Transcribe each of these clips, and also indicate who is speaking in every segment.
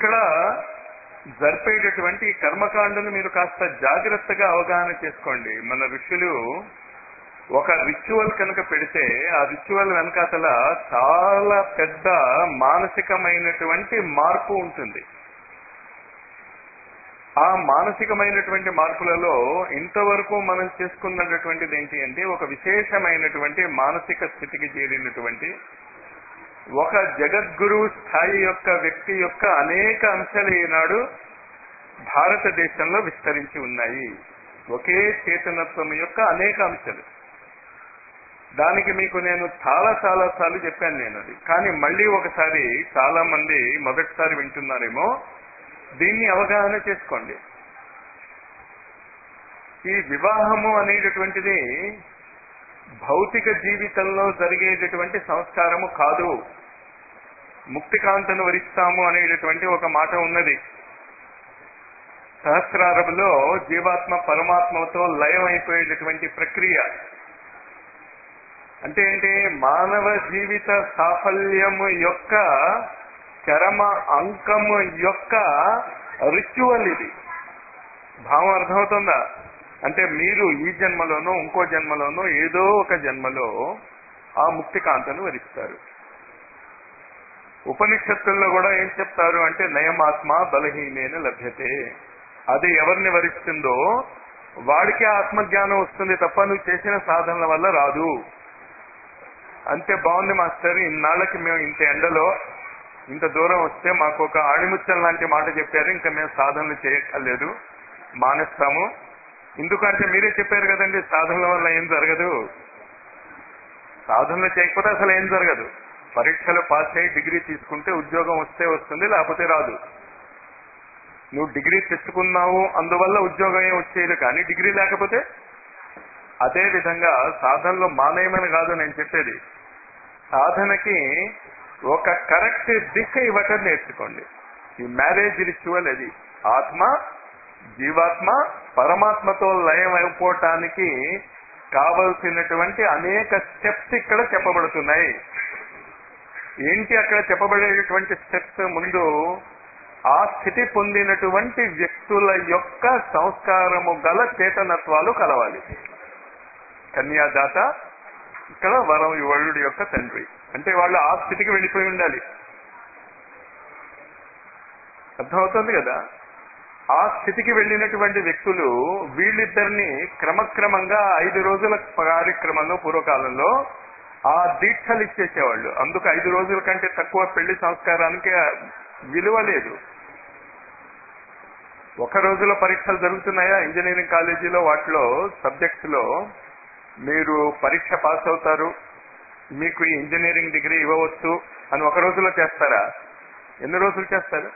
Speaker 1: ఇక్కడ జరిపేటటువంటి ఈ కర్మకాండను మీరు కాస్త జాగ్రత్తగా అవగాహన చేసుకోండి మన ఋషులు ఒక రిచువల్ కనుక పెడితే ఆ రిచువల్ వెనకాతల చాలా పెద్ద మానసికమైనటువంటి మార్పు ఉంటుంది ఆ మానసికమైనటువంటి మార్పులలో ఇంతవరకు మనం చేసుకున్నటువంటిది ఏంటి అంటే ఒక విశేషమైనటువంటి మానసిక స్థితికి చేరినటువంటి ఒక జగద్గురు స్థాయి యొక్క వ్యక్తి యొక్క అనేక అంశాలు ఈనాడు భారతదేశంలో విస్తరించి ఉన్నాయి ఒకే చేతనత్వం యొక్క అనేక అంశాలు దానికి మీకు నేను చాలా చాలా సార్లు చెప్పాను నేను అది కానీ మళ్ళీ ఒకసారి చాలా మంది మొదటిసారి వింటున్నారేమో దీన్ని అవగాహన చేసుకోండి ఈ వివాహము అనేటటువంటిది భౌతిక జీవితంలో జరిగేటటువంటి సంస్కారము కాదు ముక్తికాంతను వరిస్తాము అనేటటువంటి ఒక మాట ఉన్నది సహస్రారములో జీవాత్మ పరమాత్మతో లయం అయిపోయేటటువంటి ప్రక్రియ అంటే ఏంటి మానవ జీవిత సాఫల్యము యొక్క చరమ అంకము యొక్క రిచువల్ ఇది భావం అర్థమవుతుందా అంటే మీరు ఈ జన్మలోనో ఇంకో జన్మలోనో ఏదో ఒక జన్మలో ఆ ముక్తి కాంతను వరిస్తారు ఉపనిషత్తుల్లో కూడా ఏం చెప్తారు అంటే నయమాత్మ బలహీనేన లభ్యతే అది ఎవరిని వరిస్తుందో వాడికి ఆత్మజ్ఞానం వస్తుంది తప్ప నువ్వు చేసిన సాధనల వల్ల రాదు అంతే బాగుంది మాస్టర్ ఇన్నాళ్ళకి మేము ఇంత ఎండలో ఇంత దూరం వస్తే మాకు ఒక ఆణిముత్యం లాంటి మాట చెప్పారు ఇంకా మేము సాధనలు చేయక్కర్లేదు మానేస్తాము ఎందుకంటే మీరే చెప్పారు కదండి సాధనల వల్ల ఏం జరగదు సాధనలు చేయకపోతే అసలు ఏం జరగదు పరీక్షలు పాస్ అయ్యి డిగ్రీ తీసుకుంటే ఉద్యోగం వస్తే వస్తుంది లేకపోతే రాదు నువ్వు డిగ్రీ తెచ్చుకున్నావు అందువల్ల ఉద్యోగం ఏం వచ్చేది కానీ డిగ్రీ లేకపోతే అదే విధంగా సాధనలో మానేయమని కాదు నేను చెప్పేది సాధనకి ఒక కరెక్ట్ దిశ ఇవ్వటం నేర్చుకోండి ఈ మ్యారేజ్ రిచువల్ అది ఆత్మ జీవాత్మ పరమాత్మతో లయం అయిపోవటానికి కావలసినటువంటి అనేక స్టెప్స్ ఇక్కడ చెప్పబడుతున్నాయి ఏంటి అక్కడ చెప్పబడేటటువంటి స్టెప్స్ ముందు ఆ స్థితి పొందినటువంటి వ్యక్తుల యొక్క సంస్కారము గల చేతనత్వాలు కలవాలి కన్యాదాత ఇక్కడ వరం వరుడు యొక్క తండ్రి అంటే వాళ్ళు ఆ స్థితికి వెళ్ళిపోయి ఉండాలి అర్థమవుతుంది కదా ఆ స్థితికి వెళ్ళినటువంటి వ్యక్తులు వీళ్ళిద్దరిని క్రమక్రమంగా ఐదు రోజుల కార్యక్రమంలో పూర్వకాలంలో ఆ దీక్షలు ఇచ్చేసేవాళ్ళు అందుకు ఐదు రోజుల కంటే తక్కువ పెళ్లి సంస్కారానికి విలువ లేదు ఒక రోజుల పరీక్షలు జరుగుతున్నాయా ఇంజనీరింగ్ కాలేజీలో వాటిలో సబ్జెక్ట్స్ లో మీరు పరీక్ష పాస్ అవుతారు మీకు ఈ ఇంజనీరింగ్ డిగ్రీ ఇవ్వవచ్చు అని ఒక రోజులో చేస్తారా ఎన్ని రోజులు చేస్తారు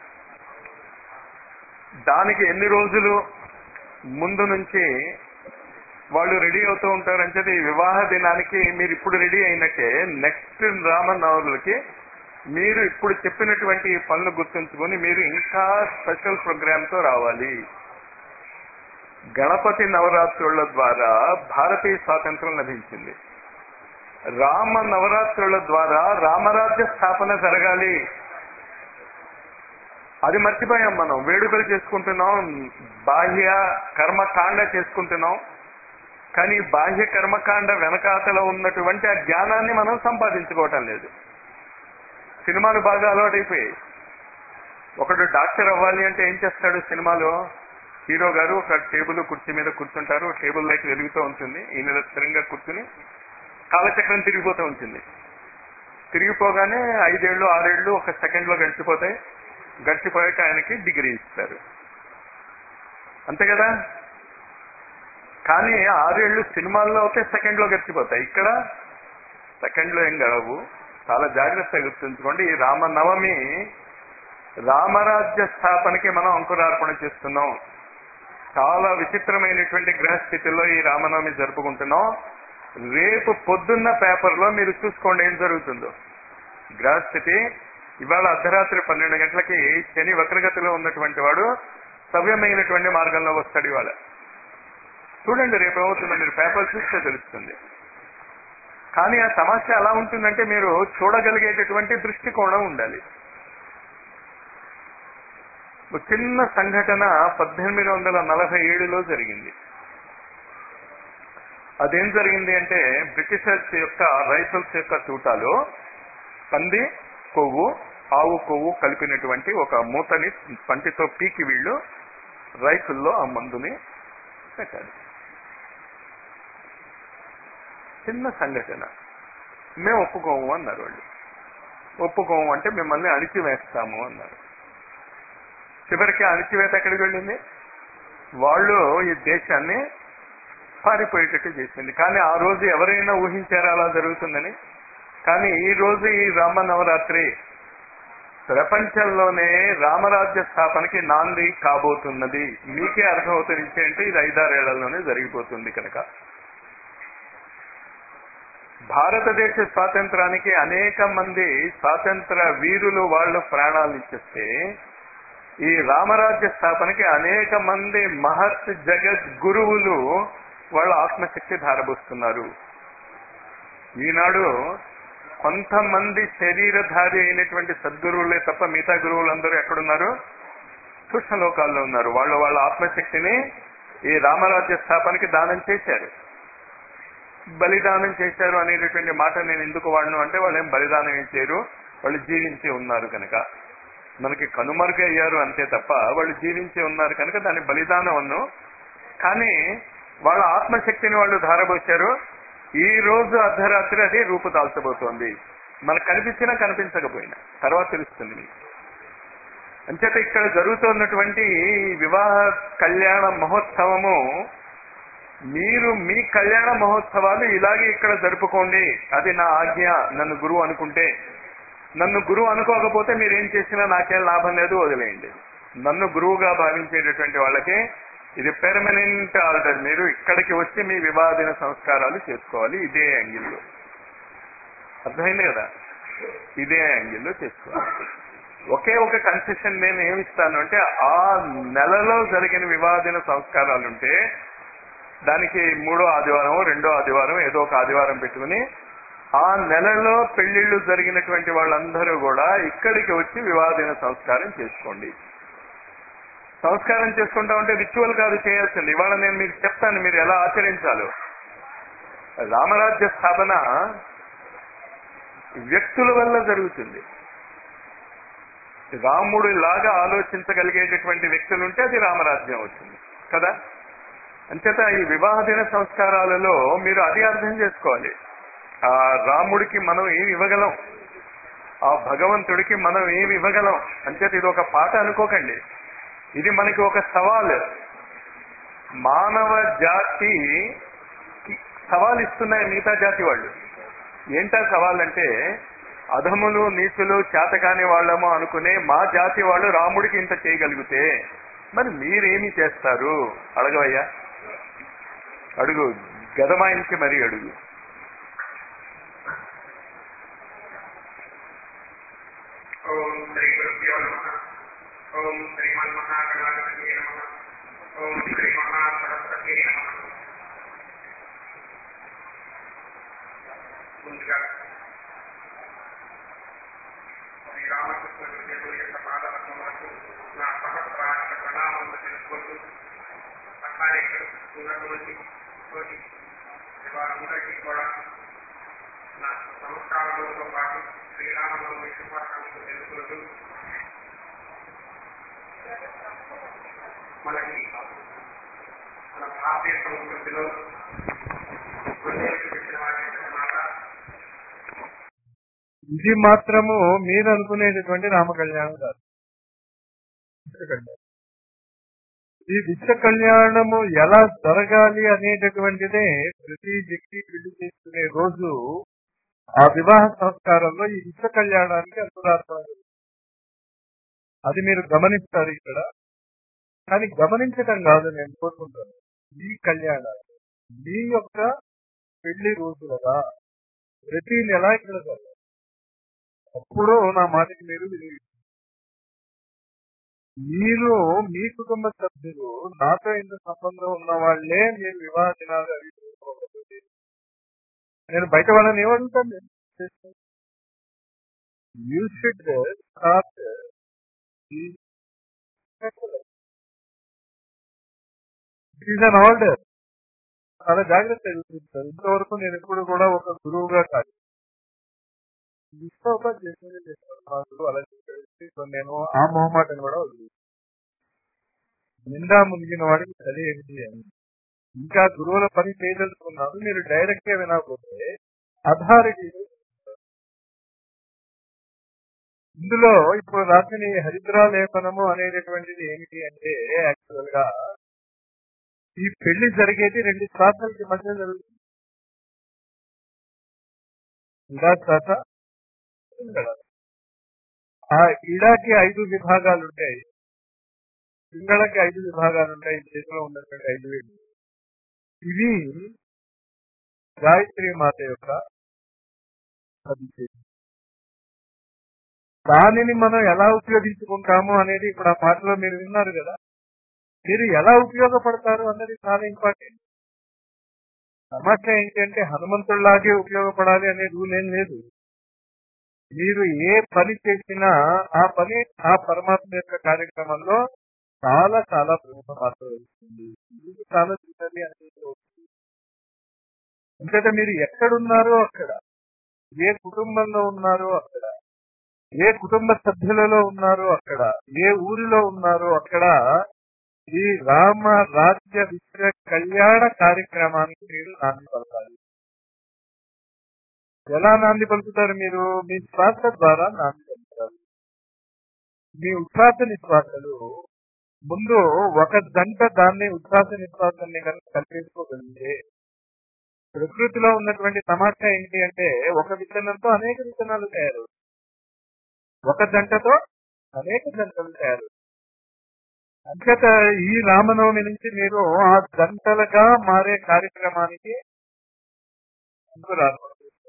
Speaker 1: దానికి ఎన్ని రోజులు ముందు నుంచి వాళ్ళు రెడీ అవుతూ ఉంటారంటే ఈ వివాహ దినానికి మీరు ఇప్పుడు రెడీ అయినట్టే నెక్స్ట్ రామనవరులకి మీరు ఇప్పుడు చెప్పినటువంటి ఈ పనులు గుర్తుంచుకొని మీరు ఇంకా స్పెషల్ ప్రోగ్రామ్ తో రావాలి గణపతి నవరాత్రుల ద్వారా భారతీయ స్వాతంత్రం లభించింది రామ నవరాత్రుల ద్వారా రామరాజ్య స్థాపన జరగాలి అది మర్చిపోయాం మనం వేడుకలు చేసుకుంటున్నాం బాహ్య కర్మకాండ చేసుకుంటున్నాం కానీ బాహ్య కర్మకాండ వెనకాతల ఉన్నటువంటి ఆ జ్ఞానాన్ని మనం సంపాదించుకోవటం లేదు సినిమాలు బాగా అలవాటైపోయాయి ఒకడు డాక్టర్ అవ్వాలి అంటే ఏం చేస్తాడు సినిమాలో హీరో గారు ఒక టేబుల్ కుర్చీ మీద కూర్చుంటారు టేబుల్ లైట్ వెలుగుతూ ఉంటుంది ఈయన స్థిరంగా కూర్చుని కాలచక్రం తిరిగిపోతూ ఉంటుంది తిరిగిపోగానే ఐదేళ్లు ఆరేళ్లు ఒక సెకండ్ లో గడిచిపోతాయి గడిచిపోయాక ఆయనకి డిగ్రీ ఇస్తారు అంతే కదా కానీ ఆరేళ్లు సినిమాల్లో ఒకే సెకండ్ లో గడిచిపోతాయి ఇక్కడ సెకండ్ లో ఏం గడవు చాలా జాగ్రత్తగా గుర్తుంచుకోండి ఈ రామనవమి రామరాజ్య స్థాపనకి మనం అంకురార్పణ చేస్తున్నాం చాలా విచిత్రమైనటువంటి గ్రహస్థితిలో ఈ రామనవమి జరుపుకుంటున్నాం రేపు పొద్దున్న పేపర్లో మీరు చూసుకోండి ఏం జరుగుతుందో గ్రహస్థితి ఇవాళ అర్ధరాత్రి పన్నెండు గంటలకి శని వక్రగతిలో ఉన్నటువంటి వాడు సవ్యమైనటువంటి మార్గంలో వస్తాడు ఇవాళ చూడండి రేపు ఏమవుతుందో మీరు పేపర్ చూస్తే తెలుస్తుంది కానీ ఆ సమస్య ఎలా ఉంటుందంటే మీరు చూడగలిగేటటువంటి దృష్టికోణం ఉండాలి ఒక చిన్న సంఘటన పద్దెనిమిది వందల నలభై ఏడులో జరిగింది అదేం జరిగింది అంటే బ్రిటిషర్స్ యొక్క రైఫిల్స్ యొక్క తూటాలో పంది కొవ్వు ఆవు కొవ్వు కలిపినటువంటి ఒక మూతని పంటితో పీకి వీళ్ళు రైఫిల్లో ఆ మందుని పెట్టారు చిన్న సంఘటన మేము ఒప్పుకోము అన్నారు వాళ్ళు ఒప్పుకోము అంటే మిమ్మల్ని అణిచివేస్తాము అన్నారు చివరికి అణిచివేత ఎక్కడికి వెళ్ళింది వాళ్ళు ఈ దేశాన్ని పారిపోయేటట్టు చేసింది కానీ ఆ రోజు ఎవరైనా ఊహించారా అలా జరుగుతుందని కానీ ఈ రోజు ఈ రామ నవరాత్రి ప్రపంచంలోనే రామరాజ్య స్థాపనకి నాంది కాబోతున్నది మీకే అర్థమవుతుంది అంటే ఇది ఐదారేళ్లలోనే జరిగిపోతుంది కనుక భారతదేశ స్వాతంత్రానికి అనేక మంది స్వాతంత్ర వీరులు వాళ్ళు ప్రాణాలు ఇచ్చేస్తే ఈ రామరాజ్య స్థాపనకి అనేక మంది మహత్ జగత్ గురువులు వాళ్ళ ఆత్మశక్తి ధారబోస్తున్నారు ఈనాడు కొంతమంది శరీరధారి అయినటువంటి సద్గురువులే తప్ప మిగతా గురువులందరూ ఎక్కడున్నారు సూక్ష్మలోకాల్లో ఉన్నారు వాళ్ళు వాళ్ళ ఆత్మశక్తిని ఈ రామరాజ్య స్థాపనకి దానం చేశారు బలిదానం చేశారు అనేటటువంటి మాట నేను ఎందుకు వాడను అంటే వాళ్ళు ఏం బలిదానం ఏం చేయరు వాళ్ళు జీవించి ఉన్నారు కనుక మనకి కనుమరుగు అయ్యారు అంతే తప్ప వాళ్ళు జీవించి ఉన్నారు కనుక దాని బలిదానం అన్ను కానీ వాళ్ళ ఆత్మశక్తిని వాళ్ళు ధారబోశారు ఈ రోజు అర్ధరాత్రి అది రూపుదాల్చబోతోంది మనకు కనిపించినా కనిపించకపోయినా తర్వాత తెలుస్తుంది మీకు అంచేత ఇక్కడ జరుగుతున్నటువంటి ఈ వివాహ కళ్యాణ మహోత్సవము మీరు మీ కళ్యాణ మహోత్సవాలు ఇలాగే ఇక్కడ జరుపుకోండి అది నా ఆజ్ఞ నన్ను గురువు అనుకుంటే నన్ను గురువు అనుకోకపోతే మీరు ఏం చేసినా నాకేం లాభం లేదు వదిలేయండి నన్ను గురువుగా భావించేటటువంటి వాళ్ళకి ఇది పెర్మనెంట్ ఆర్డర్ మీరు ఇక్కడికి వచ్చి మీ వివాదిన సంస్కారాలు చేసుకోవాలి ఇదే యాంగిల్లో అర్థమైంది కదా ఇదే యాంగిల్లో చేసుకోవాలి ఒకే ఒక కన్సెషన్ నేను ఏమిస్తాను అంటే ఆ నెలలో జరిగిన వివాదిన సంస్కారాలుంటే దానికి మూడో ఆదివారం రెండో ఆదివారం ఏదో ఒక ఆదివారం పెట్టుకుని ఆ నెలలో పెళ్లిళ్లు జరిగినటువంటి వాళ్ళందరూ కూడా ఇక్కడికి వచ్చి వివాదిన సంస్కారం చేసుకోండి సంస్కారం చేసుకుంటా ఉంటే రిచువల్ కాదు చేయాల్సింది ఇవాళ నేను మీకు చెప్తాను మీరు ఎలా ఆచరించాలో రామరాజ్య స్థాపన వ్యక్తుల వల్ల జరుగుతుంది రాముడు లాగా ఆలోచించగలిగేటటువంటి వ్యక్తులు ఉంటే అది రామరాజ్యం అవుతుంది కదా అంచేత ఈ వివాహ దిన సంస్కారాలలో మీరు అది అర్థం చేసుకోవాలి ఆ రాముడికి మనం ఏమి ఇవ్వగలం ఆ భగవంతుడికి మనం ఏమి ఇవ్వగలం అంచేత ఇది ఒక పాట అనుకోకండి ఇది మనకి ఒక సవాల్ మానవ జాతి సవాల్ ఇస్తున్నాయి మిగతా జాతి వాళ్ళు ఏంటా సవాల్ అంటే అధములు నీచులు చేతకాని వాళ్ళము అనుకునే మా జాతి వాళ్ళు రాముడికి ఇంత చేయగలిగితే మరి మీరేమి చేస్తారు అడగవయ్యా అడుగు గదమాయించి మరీ అడుగు
Speaker 2: ఓం శ్రీ గురుభ్యో నమ ఓం శ్రీమన్మహాగణాధిపతి నమ ఓం శ్రీ మహాసరస్వతి నమ ముందుగా శ్రీరామకృష్ణుడు దేవుడి యొక్క పాదపద్మములకు నా సహస్రానికి ప్రణామములు తెలుసుకుంటూ అట్లాగే ఇక్కడ ఉన్నటువంటి తోటి వారందరికీ కూడా నా నమస్కారములతో పాటు శ్రీరామనవమి శుభాకాంక్షలు తెలుపుకుంటూ మనకి మన భారతీయ సంస్కృతిలో పెట్టిన వాటి మాట
Speaker 3: ఇది మాత్రము మీరు అనుకునేటటువంటి రామ కళ్యాణం కాదు విశ్వ కళ్యాణం. ఈ విశ్వ కళ్యాణము ఎలా జరగాలి అనేటటువంటిదే ప్రతి వ్యక్తి పెళ్లి చేసుకునే రోజు ఆ వివాహ సంస్కారంలో ఈ విశ్వ కళ్యాణానికి అంతరార్థం అది మీరు గమనిస్తారు ఇక్కడ కానీ గమనించటం కాదు నేను కోరుకుంటాను ఈ కళ్యాణాలు మీ యొక్క పెళ్లి రోజులగా ప్రతి నెల ఇక్కడ జరగాలి. అప్పుడు నా మాటకి మీరు విలువ మీరు మీ కుటుంబ సభ్యులు నాతో ఇంత సంబంధం ఉన్న వాళ్ళే మీరు వివాహ దినాలు అవి చేసుకోవాలి. నేను బయట వాళ్ళని ఏమడుగుతాను you should start it is an order చాలా జాగ్రత్తగా చూపిస్తారు ఇంతవరకు నేను ఎప్పుడు కూడా ఒక గురువుగా కాదు ఇష్టంగా చేసేది చేస్తాను మా గురువు అలా చెప్పేసి సో నేను ఆ మొహమాటని కూడా వదిలేదు నిండా మునిగిన వాడికి చలి ఏమిటి అని ఇంకా గురువుల పని చేయదలుచుకున్నారు మీరు డైరెక్ట్ గా వినకపోతే అథారిటీ ఇందులో ఇప్పుడు రాసిన ఈ హరిద్రా లేపనము అనేటటువంటిది ఏమిటి అంటే యాక్చువల్ గా ఈ పెళ్లి జరిగేది రెండు శ్వాసలకి మధ్య జరుగుతుంది ఇడా శ్వాస పింగళ. ఆ ఇడాకి ఐదు విభాగాలు ఉంటాయి పింగళకి ఐదు విభాగాలు ఉంటాయి చేతిలో ఉన్నటువంటి ఐదు వేలు ఇవి గాయత్రి మాత యొక్క అభిషేకం దానిని మనం ఎలా ఉపయోగించుకుంటాము అనేది ఇప్పుడు ఆ పాటలో మీరు విన్నారు కదా మీరు ఎలా ఉపయోగపడతారు అన్నది చాలా ఇంపార్టెంట్ సమస్య ఏంటంటే హనుమంతుడిలాగే ఉపయోగపడాలి అనే రూల్ ఏం లేదు మీరు ఏ పని చేసినా ఆ పని ఆ పరమాత్మ యొక్క కార్యక్రమంలో చాలా చాలా ప్రముఖ పాత్ర వహిస్తుంది ఇది చాలా చిన్నది అనేది ఎందుకంటే మీరు ఎక్కడున్నారో అక్కడ ఏ కుటుంబంలో ఉన్నారో అక్కడ ఏ కుటుంబ సభ్యులలో ఉన్నారో అక్కడ ఏ ఊరిలో ఉన్నారో అక్కడ ఈ రామ రాజ్య విశ్వ కళ్యాణ కార్యక్రమానికి మీరు నాంది పలకాలి ఎలా నాంది పలుకుతారు మీరు మీ శ్వాస ద్వారా నాంది పలుకుతారు మీ ఉచ్ఛ్వాస నిశ్వాసలు ముందు ఒక జంట దాన్ని ఉచ్ఛ్వాస నిశ్వాసాన్ని కనుక కల్పించుకోగలిగితే ప్రకృతిలో ఉన్నటువంటి తమాషా ఏంటి అంటే ఒక విత్తనంతో అనేక విత్తనాలు తయారు ఒక జంటతో అనేక జంటలు తయారు అంచేత ఈ రామనవమి నుంచి మీరు ఆ జంటలుగా మారే కార్యక్రమానికి ముందుకు రావాలి.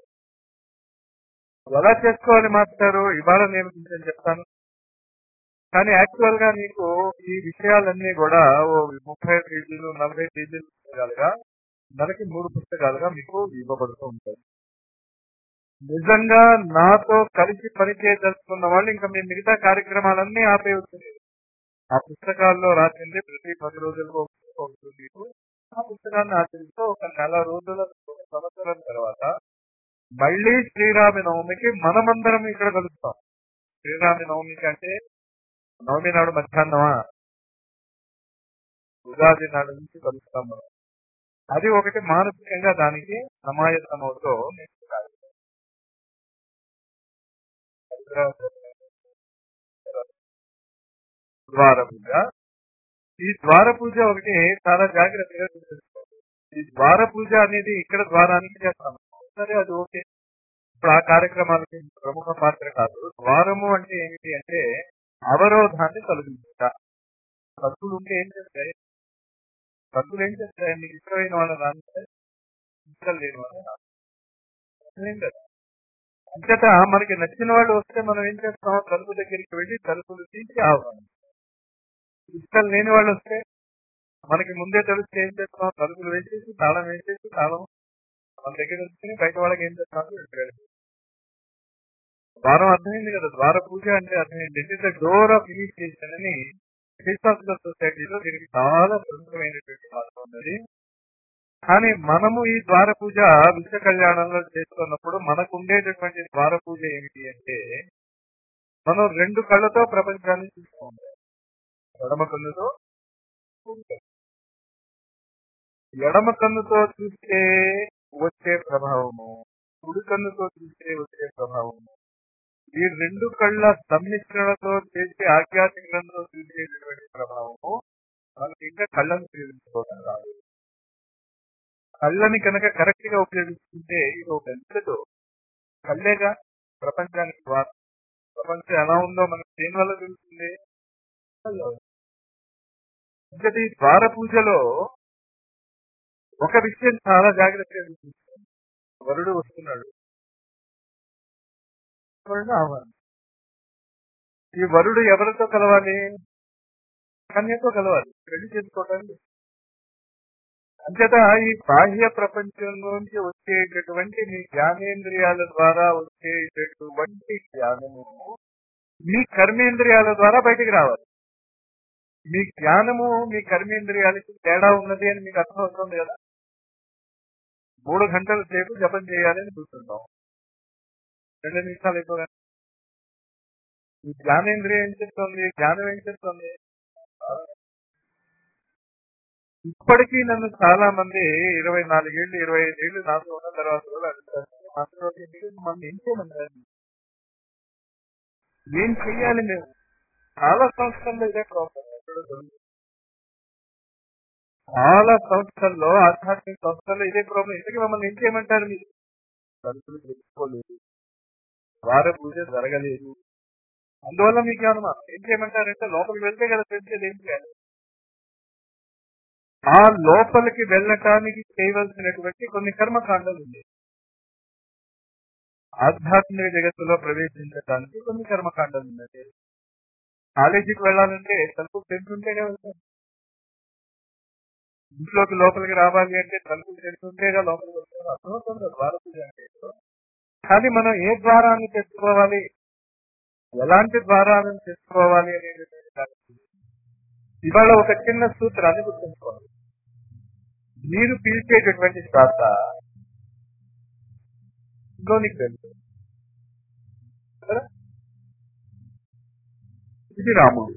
Speaker 3: ఎలా చేసుకోవాలి మాస్టారు ఇవాళ నేను కొంచెం చెప్తాను కానీ యాక్చువల్ గా మీకు ఈ విషయాలన్నీ కూడా ఓ ముప్పై పేజీలు నలభై పేజీలు పుస్తకాలుగా మనకి మూడు పుస్తకాలుగా మీకు ఇవ్వబడుతూ ఉంటాయి నిజంగా నాతో కలిసి పనిచేయదలుచుకున్న వాళ్ళు ఇంకా మీ మిగతా కార్యక్రమాలన్నీ ఆపేయవచ్చు ఆ పుస్తకాల్లో రాసింది ప్రతి పది రోజులకు ఒక పుస్తకం ఉంటుంది మీకు ఆ పుస్తకాన్ని ఆచరిస్తూ ఒక నెల రోజుల ఒక సంవత్సరం తర్వాత మళ్ళీ శ్రీరామి నవమికి మనమందరం ఇక్కడ కలుస్తాం శ్రీరామి నవమికి అంటే నవమి నాడు మధ్యాహ్నమా ఉగాది నాడు నుంచి కలుస్తాం మనం అది ఒకటి మానసికంగా దానికి సమాయత్తం అవుతూ నేర్చుకోవాలి ద్వార పూజ ఈ ద్వార పూజ ఒకటి చాలా జాగ్రత్తగా గుర్తుంచుకోవాలి ఈ ద్వార పూజ అనేది ఇక్కడ ద్వారానికి చేస్తాం సరే అది ఓకే ఇప్పుడు ఆ కార్యక్రమాలకి ప్రముఖ పాత్ర కాదు ద్వారము అంటే ఏమిటి అంటే అవరోధాన్ని తొలగించుట భక్తులు ఉంటే ఏం చేస్తాయి భక్తులు ఏం చేస్తాయి మీకు ఇష్టమైన వాళ్ళు రానిస్తే ఇష్టం లేని వాళ్ళు రానిస్తారు. ఏం కదా అంతట మనకి నచ్చిన వాళ్ళు వస్తే మనం ఏం చేస్తాం తలుపు దగ్గరికి వెళ్ళి తలుపులు తీసి ఆహ్వానం ఇష్టం లేని వాళ్ళు వస్తే మనకి ముందే తెలిస్తే ఏం చేస్తాం తలుపులు వేసేసి తాళం వేసేసి తాళం మన దగ్గర వచ్చి బయట వాళ్ళకి ఏం చేస్తాం ద్వారం అర్థమైంది కదా ద్వార పూజ అంటే అర్థమైంది it is the door of initiation అని హిస్టారికల్ సొసైటీలో దీనికి చాలా ప్రముఖమైనటువంటి పాత్ర ఉన్నది కానీ మనము ఈ ద్వార పూజ విశ్వ కళ్యాణంలో చేస్తున్నప్పుడు మనకు ఉండేటటువంటి ద్వార పూజ ఏమిటి అంటే మనం రెండు కళ్ళతో ప్రపంచాన్ని చూసుకోవాలి ఎడమ కన్నుతో కుడి కన్ను. ఎడమ కన్నుతో చూస్తే వచ్చే ప్రభావము కుడి కన్నుతో చూస్తే వచ్చే ప్రభావము ఈ రెండు కళ్ళ సమ్మిశ్రణతో చేసే ఆధ్యాత్మికంలో చూసేటటువంటి ప్రభావము మనకి ఇంకా కళ్ళను ఉపయోగించుకోవడం రాదు కళ్ళని కనుక కరెక్ట్ గా ఉపయోగించుకుంటే ఇది ఒక ఎంతతో కళ్ళేగా ప్రపంచానికి ద్వారం ప్రపంచం ఎలా ఉందో మనకు దేని వల్ల తెలుస్తుంది కళ్ళ వల్ల. ఇంకటి ఈ ద్వార పూజలో ఒక విషయం చాలా జాగ్రత్తగా గుర్తుంచుకోండి వరుడు వస్తున్నాడు వరుడు ఆహ్వానం ఈ వరుడు ఎవరితో కలవాలి కన్యతో కలవాలి పెళ్లి చేసుకోవడానికి అంతేత ఈ బాహ్య ప్రపంచంలోంచి వచ్చేటటువంటి మీ జ్ఞానేంద్రియాల ద్వారా వచ్చేటటువంటి జ్ఞానము మీ కర్మేంద్రియాల ద్వారా బయటికి రావాలి మీ జ్ఞానము మీ కర్మేంద్రియాలకి తేడా ఉన్నది అని మీకు అర్థం అవుతుంది కదా మూడు గంటల సేపు జపం చేయాలని కూర్చుంటాం రెండు నిమిషాలు అయిపోగా ఈ జ్ఞానేంద్రియం ఏం చెప్తుంది జ్ఞానం ఏం చెప్తుంది ఇప్పటికీ నన్ను చాలా మంది ఇరవై నాలుగేళ్లు ఇరవై ఐదేళ్లు నాతో ఉన్న తర్వాత కూడా అడుగుతారు "మాస్టర్ గారు, మీరు మమ్మల్ని ఏం చేయమన్నారు ఏం చెయ్యాలి మేము చాలా సంస్థల్లో ఇదే ప్రాబ్లం చాలా సంస్థల్లో ఆధ్యాత్మిక సంస్థల్లో ఇదే ప్రాబ్లం ఇంతకీ మమ్మల్ని ఏం చేయమంటారు మీరు తలుపులు తెచ్చుకోలేదు వార పూజ జరగలేదు అందువల్ల మీకు అనుమానం ఏం చేయమంటారంటే లోపలికి వెళ్తే కదా తెలిసేది ఏం చేయాలి ఆ లోపలికి వెళ్ళటానికి చేయవలసినటువంటి కొన్ని కర్మకాండాలు ఉన్నాయి ఆధ్యాత్మిక జగత్తులో ప్రవేశించడానికి కొన్ని కర్మకాండాలు ఉన్నాయి కాలేజీకి వెళ్ళాలంటే తలుపు తెంటుంటే వెళ్తాం ఇంట్లోకి లోపలికి రావాలి అంటే తలుపు తెంటుంటేగా లోపలికి వస్తాం అర్థమవుతుంది ద్వార పూజ అంటే ఏంటో. కానీ మనం ఏ ద్వారాన్ని తెచ్చుకోవాలి ఎలాంటి ద్వారాలను తెచ్చుకోవాలి అనేటువంటి దానికి ఇవాళ ఒక చిన్న సూత్రాన్ని గుర్తుంచుకోవాలి మీరు పీల్చేటటువంటి శ్వాస లోనికి వెళ్తుంది కదా? ఇది రాముడు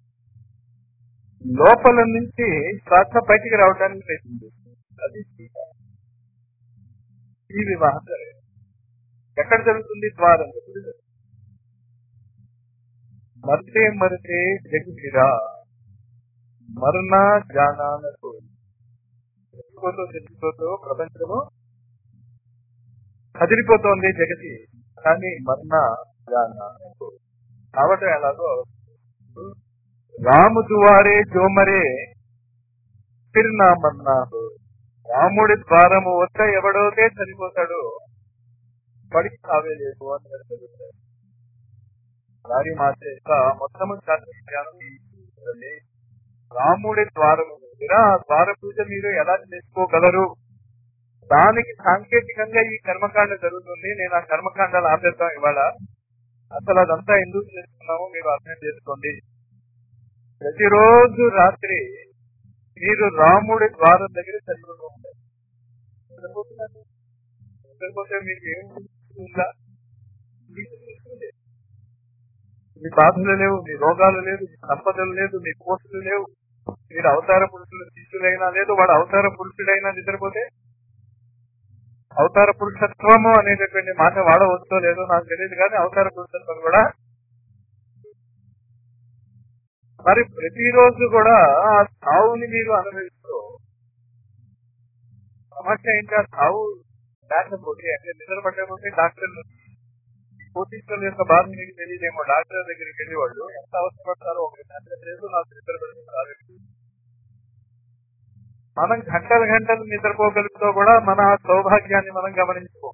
Speaker 3: లోపల నుంచి శ్వాస బయటికి రావడానికి ప్రయత్నిస్తుంది అది సీత ఈ వివాహం జరగదు. ఎక్కడ జరుగుతుంది ద్వారం మరితే మరితే జగతిరా మరణ జానాలకు తెచ్చిపోతూ తెచ్చిపోతూ ప్రపంచము కదిలిపోతోంది జగతి కానీ మరణ జానాలకు కాబట్టి ఎలాగో రాము దువారే జోమరే తిరునా మన్నాడు రాముడి ద్వారము వద్ద ఎవడోతే చనిపోతాడు పడికి కావేలేదు అని చెప్తాడు దారి మాత యొక్క మొత్తము శాస్త్రీయ జ్ఞానం ఇస్తుంది. రాముడి ద్వారము దగ్గర ఆ ద్వార పూజ మీరు ఎలా చేసుకోగలరు దానికి సాంకేతికంగా ఈ కర్మకాండ జరుగుతుంది నేను ఆ కర్మకాండాలు ఆపేద్దాం ఇవాళ అసలు అదంతా ఎందుకు చేస్తున్నామో మీరు అర్థం చేసుకోండి ప్రతిరోజు రాత్రి మీరు రాముడి ద్వారం దగ్గర చదువుతూ ఉంటారు సరిపోతుందండి? సరిపోతే మీకు ఏం ఉందా మీకు తెలుస్తుంది. మీ బాధలు లేవు మీ రోగాలు లేదు మీ సంపదలు లేదు మీ పోస్టులు లేవు మీరు అవతార పురుషులు శిష్యులైనా లేదు వాడు అవతార పురుషుడైనా నిద్రపోతే అవతార పురుషత్వము అనేటటువంటి మాట వాడవచ్చో లేదో నాకు తెలియదు కానీ అవతార పురుషత్వం కూడా మరి ప్రతిరోజు కూడా ఆ సావుని మీరు అనుభవిస్తూ సమస్య ఏంటి ఆ సావు లేకపోతే అంటే నిద్రపడకపోతే డాక్టర్లు కోటీశ్వరుల యొక్క బాధ మీకు తెలియదేమో డాక్టర్ దగ్గరికి వెళ్ళి వాళ్ళు ఎంత అవసరపడతారో ఒక గంట సేపు నాకు నిద్ర పెడుతున్నారు మనం గంటలు గంటలు నిద్రపోగలుగుతూ కూడా మన ఆ సౌభాగ్యాన్ని మనం గమనించుకో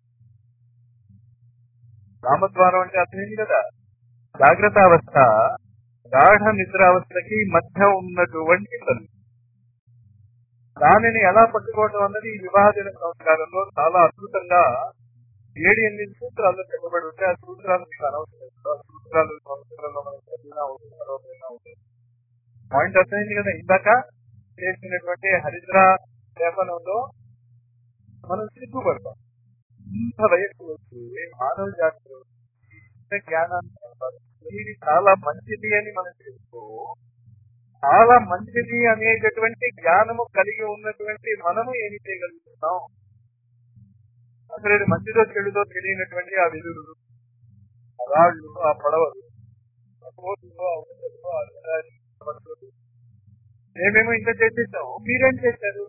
Speaker 3: రామద్వారం అంటే అర్థమైంది కదా జాగ్రత్త అవస్థ గాఢ నిద్రావస్థకి మధ్య ఉన్నటువంటి తల్లి దానిని ఎలా పట్టుకోవడం అన్నది ఈ వివాహదిన సంస్కారంలో చాలా అద్భుతంగా ఏడు ఎనిమిది సూత్రాలు చెప్పబడి ఉంటే ఆ సూత్రాలు మీకు అనవసరం ఆ సూత్రాలు సంస్కృతంలో మనకు చదివినా అవుతుంది చదవకపోయినా అవుతుంది పాయింట్ అర్థమైంది కదా ఇందాక చేసినటువంటి హరిద్ర లేపనంలో మనం సిగ్గుపడతాం ఇంత వయస్సు వచ్చి మానవ జాతిలో ఇంత జ్ఞానాన్ని సంపాదించి ఇది చాలా మంచిది అని మనం తెలుసుకో చాలా మంచిది అనేటటువంటి జ్ఞానము కలిగి ఉన్నటువంటి మనము ఏమి చేయగలుగుతున్నాం అసలు ఇది మంచిదో చెడుదో తెలియనటువంటి ఆ విధులు ఆ రాళ్ళు ఆ పడవలు ఆ కోతులు, ఆ ఉడతలు, ఆ అరిటాలు, ఆ పట్టులు. మేమేమో ఇంకా చేసేసాం మీరేం చేశారు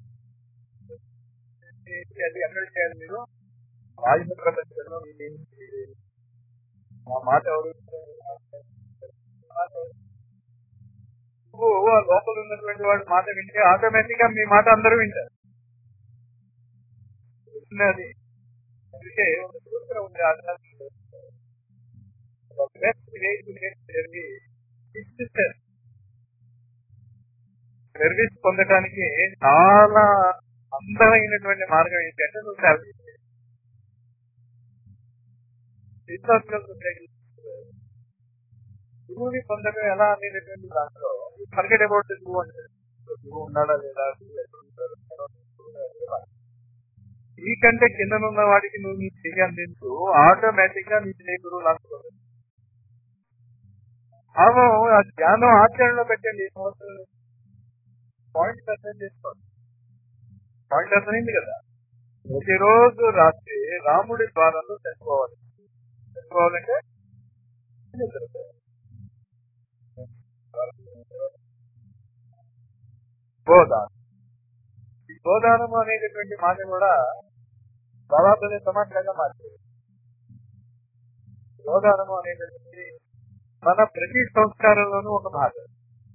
Speaker 3: ఏం చేయాలి ఎక్కడ చేయాలి మీరు రాజు ప్రపంచంలో మీరేం చేయలేదు మా మాట ఎవరు నువ్వు ఆ లోపల ఉన్నటువంటి వాడి మాట వింటే ఆటోమేటిక్ గా మీ మాట అందరూ వింటారు అది అందుకే ఒక సూత్రం ఉంది ఆధ్యాత్మిక సర్వీస్ పొందడానికి చాలా అందమైనటువంటి మార్గం ఏంటంటే నువ్వు సర్వీస్ విశ్వాసంగా ఉపయోగిస్తుంది గురువుని పొందడం ఎలా అనేటటువంటి దాంట్లో ఫర్గెట్ అబౌట్ గురువు అంటే గురువు ఉన్నాడా లేదా గురువు ఎక్కడ ఉంటాడు? నీకంటే కిందనున్న వాడికి నువ్వు నీ చెయ్యి అందించు ఆటోమేటిక్ గా నీ చెయ్యి గురువు లాక్కోవాలి భావం ఆ ధ్యానం ఆచరణలో పెట్టండి పాయింట్ అర్థం చేసుకోండి పాయింట్ అర్థమైంది కదా ప్రతిరోజు రాత్రి రాముడి ద్వారంలో తెచ్చుకోవాలి తెచ్చుకోవాలంటే నిద్రపోవాలి. గోదానం ఈ గోదానము అనేటటువంటి మాట కూడా బాబాతోనే సమాచారంగా మార్చేది గోదానము అనేటటువంటి మన ప్రతి సంస్కారంలోనూ ఒక భాగం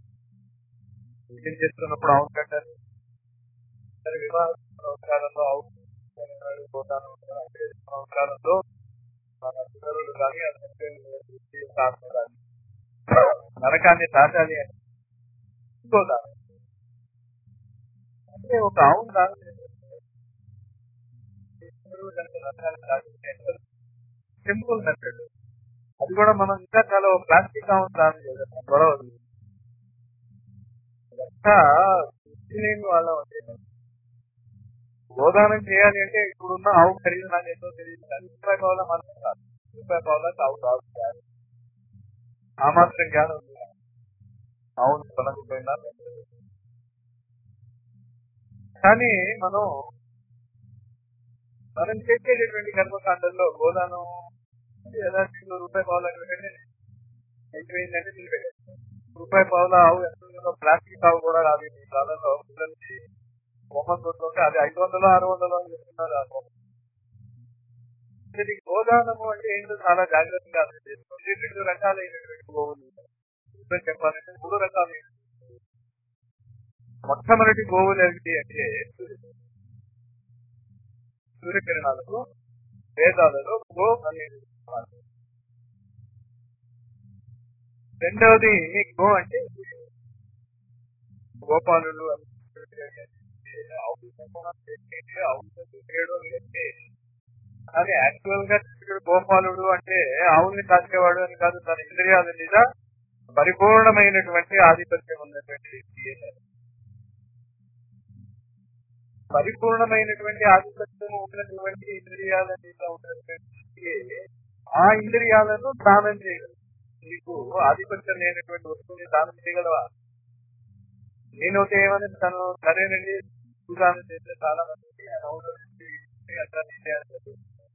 Speaker 3: ఏం చేస్తున్నప్పుడు అవును కట్టారు సరే వివాహ సంస్కారంలో అవును కట్టారు, గోదానం అంటే సంస్కారంలో మన పిల్లలు కానీ అతని సాధన కానీ నరకాన్ని దాటాలి అని గోదానం అంటే ఒక ఆవును దానం సింపుల్ మెథడ్ అది కూడా మనం ఇంకా చాలా ప్లాస్టిక్ ఆవును దానం చేద్దాం గొడవ ఉంది. ఇదంతా తెలియని వాళ్ళం అంటే గోదానం చేయాలి అంటే ఇప్పుడున్న ఆవు ఖరీదు నాకు ఎంతో తెలియదు కానీ రూపాయి పావుల మాత్రం కాదు రూపాయి పావుల ఆవు కాదు కాదు. ఆ మాత్రం జ్ఞానం ఉంది అవును కొనకపోయినా కానీ మనం మనం చేసేటటువంటి కర్మకాండంలో గోదానం యథార్థంలో రూపాయి పావుల ఏంటంటే నిలబెట్టారు రూపాయి పావుల ఆవు ఎంత ఉందో ప్లాస్టిక్ ఆవు కూడా రాదు ఈ కాలంలో పిల్లలకి బొమ్మలు కొట్టుకుంటే అది ఐదు వందలు ఆరు వందలు అని చెప్తున్నారు ఆ బొమ్మ. ఇది గోదానము అంటే ఏంటో చాలా జాగ్రత్తగా అర్థం చేసుకోండి రెండు రకాలైనటువంటి గోవులు ఇంకా చెప్పాలంటే మూడు రకాలు మొట్టమొదటి గోవులు ఏమిటి అంటే సూర్యకిరణాలకు వేదాలలో గో అనేది మాట. రెండవది గో అంటే గోపాలుడు అని కానీ యాక్చువల్ గా కృష్ణుడు గోపాలుడు అంటే ఆవుల్ని కాసేవాడు అని కాదు తన ఇంద్రియాల మీద పరిపూర్ణమైనటువంటి ఆధిపత్యం ఉన్నటువంటి వ్యక్తి పరిపూర్ణమైనటువంటి ఆధిపత్యం ఉన్నటువంటి ఇంద్రియాల మీద ఉన్నటువంటి వ్యక్తి ఆ ఇంద్రియాలను దానం చేయగలరు నీకు ఆధిపత్యం లేనటువంటి వస్తువుని దానం చేయగలవా నేను ఏమని తను సరేనండి దానం చేస్తే చాలా మంది అవునండి, అట్లా చేయాలి.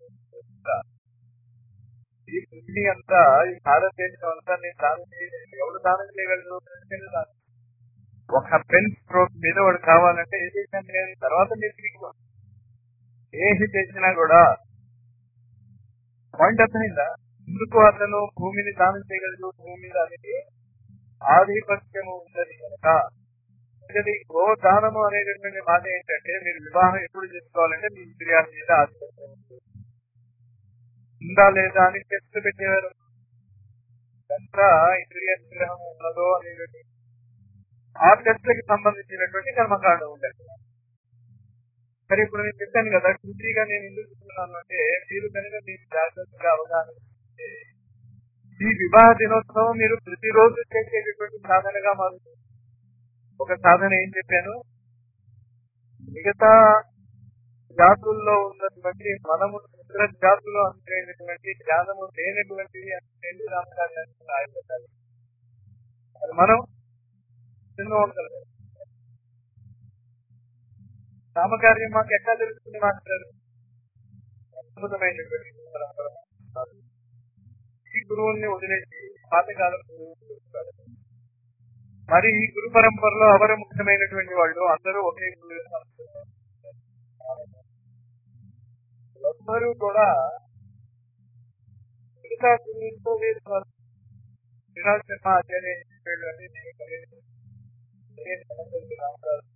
Speaker 3: ఈ పృథ్వీ అంతా ఈ భారతదేశం అంతా నేను దానం చేయలేదు ఎవరు దానం చేయగలరు నేను దానం ఒక పెన్ స్ట్రోక్ మీద వాడు కావాలంటే ఏ చేశాను నేను తర్వాత మీరు తిరిగి ఏది చేసినా కూడా పాయింట్ అర్థమైందా ఎందుకు అతను భూమిని దానం చేయగలడు భూమి మీద అనేది ఆధిపత్యము ఉన్నది కనుక ఇది గో దానము అనేటటువంటి మాట ఏంటంటే మీరు వివాహం ఎప్పుడు చేసుకోవాలంటే మీ ఇంద్రియాల మీద ఆధిపత్యం ఉంది. ఉందా లేదా అని టెస్ట్ పెట్టేవారు ఎంత ఇంద్రియ నిగ్రహం ఉన్నదో అనేటువంటి ఆ టెస్ట్లకి సంబంధించినటువంటి కర్మకాండం ఉండాలి సరే ఇప్పుడు నేను చెప్పాను కదా టూజీగా నేను ఎందుకు చెప్తున్నాను అంటే మీరు కనుక మీకు జాగ్రత్తగా అవగాహన ఉంటే, ఈ వివాహ దినోత్సవం మీరు ప్రతిరోజు చేసేటటువంటి సాధనగా మారుతుంది ఒక సాధన ఏం చెప్పాను మిగతా జాతుల్లో ఉన్నటువంటి మనము ఇతర జాతుల్లో అందుకునేటువంటి జ్ఞానము లేనటువంటిది అంటే రామకార్యాన్ని రాయబట్టాలి అది మనం ఎన్నో ఉండగలం నామకార్యం మాకు ఎట్లా తెలుస్తుంది మాస్టర్ అద్భుతమైనటువంటి పరంపర ఈ గురువుల్ని వదిలేసి పాతకాలం గురువులు చూస్తారు మరి ఈ గురు పరంపరలో ఎవరు ముఖ్యమైనటువంటి వాళ్ళు అందరూ ఒకే గురువు అందరూ కూడా మిగతా గురువులతో వేరు విరాజ్ శర్మ ఆచార్య చెప్పాడు అని నేను కలిగి నేను కనపడింది రామరాజు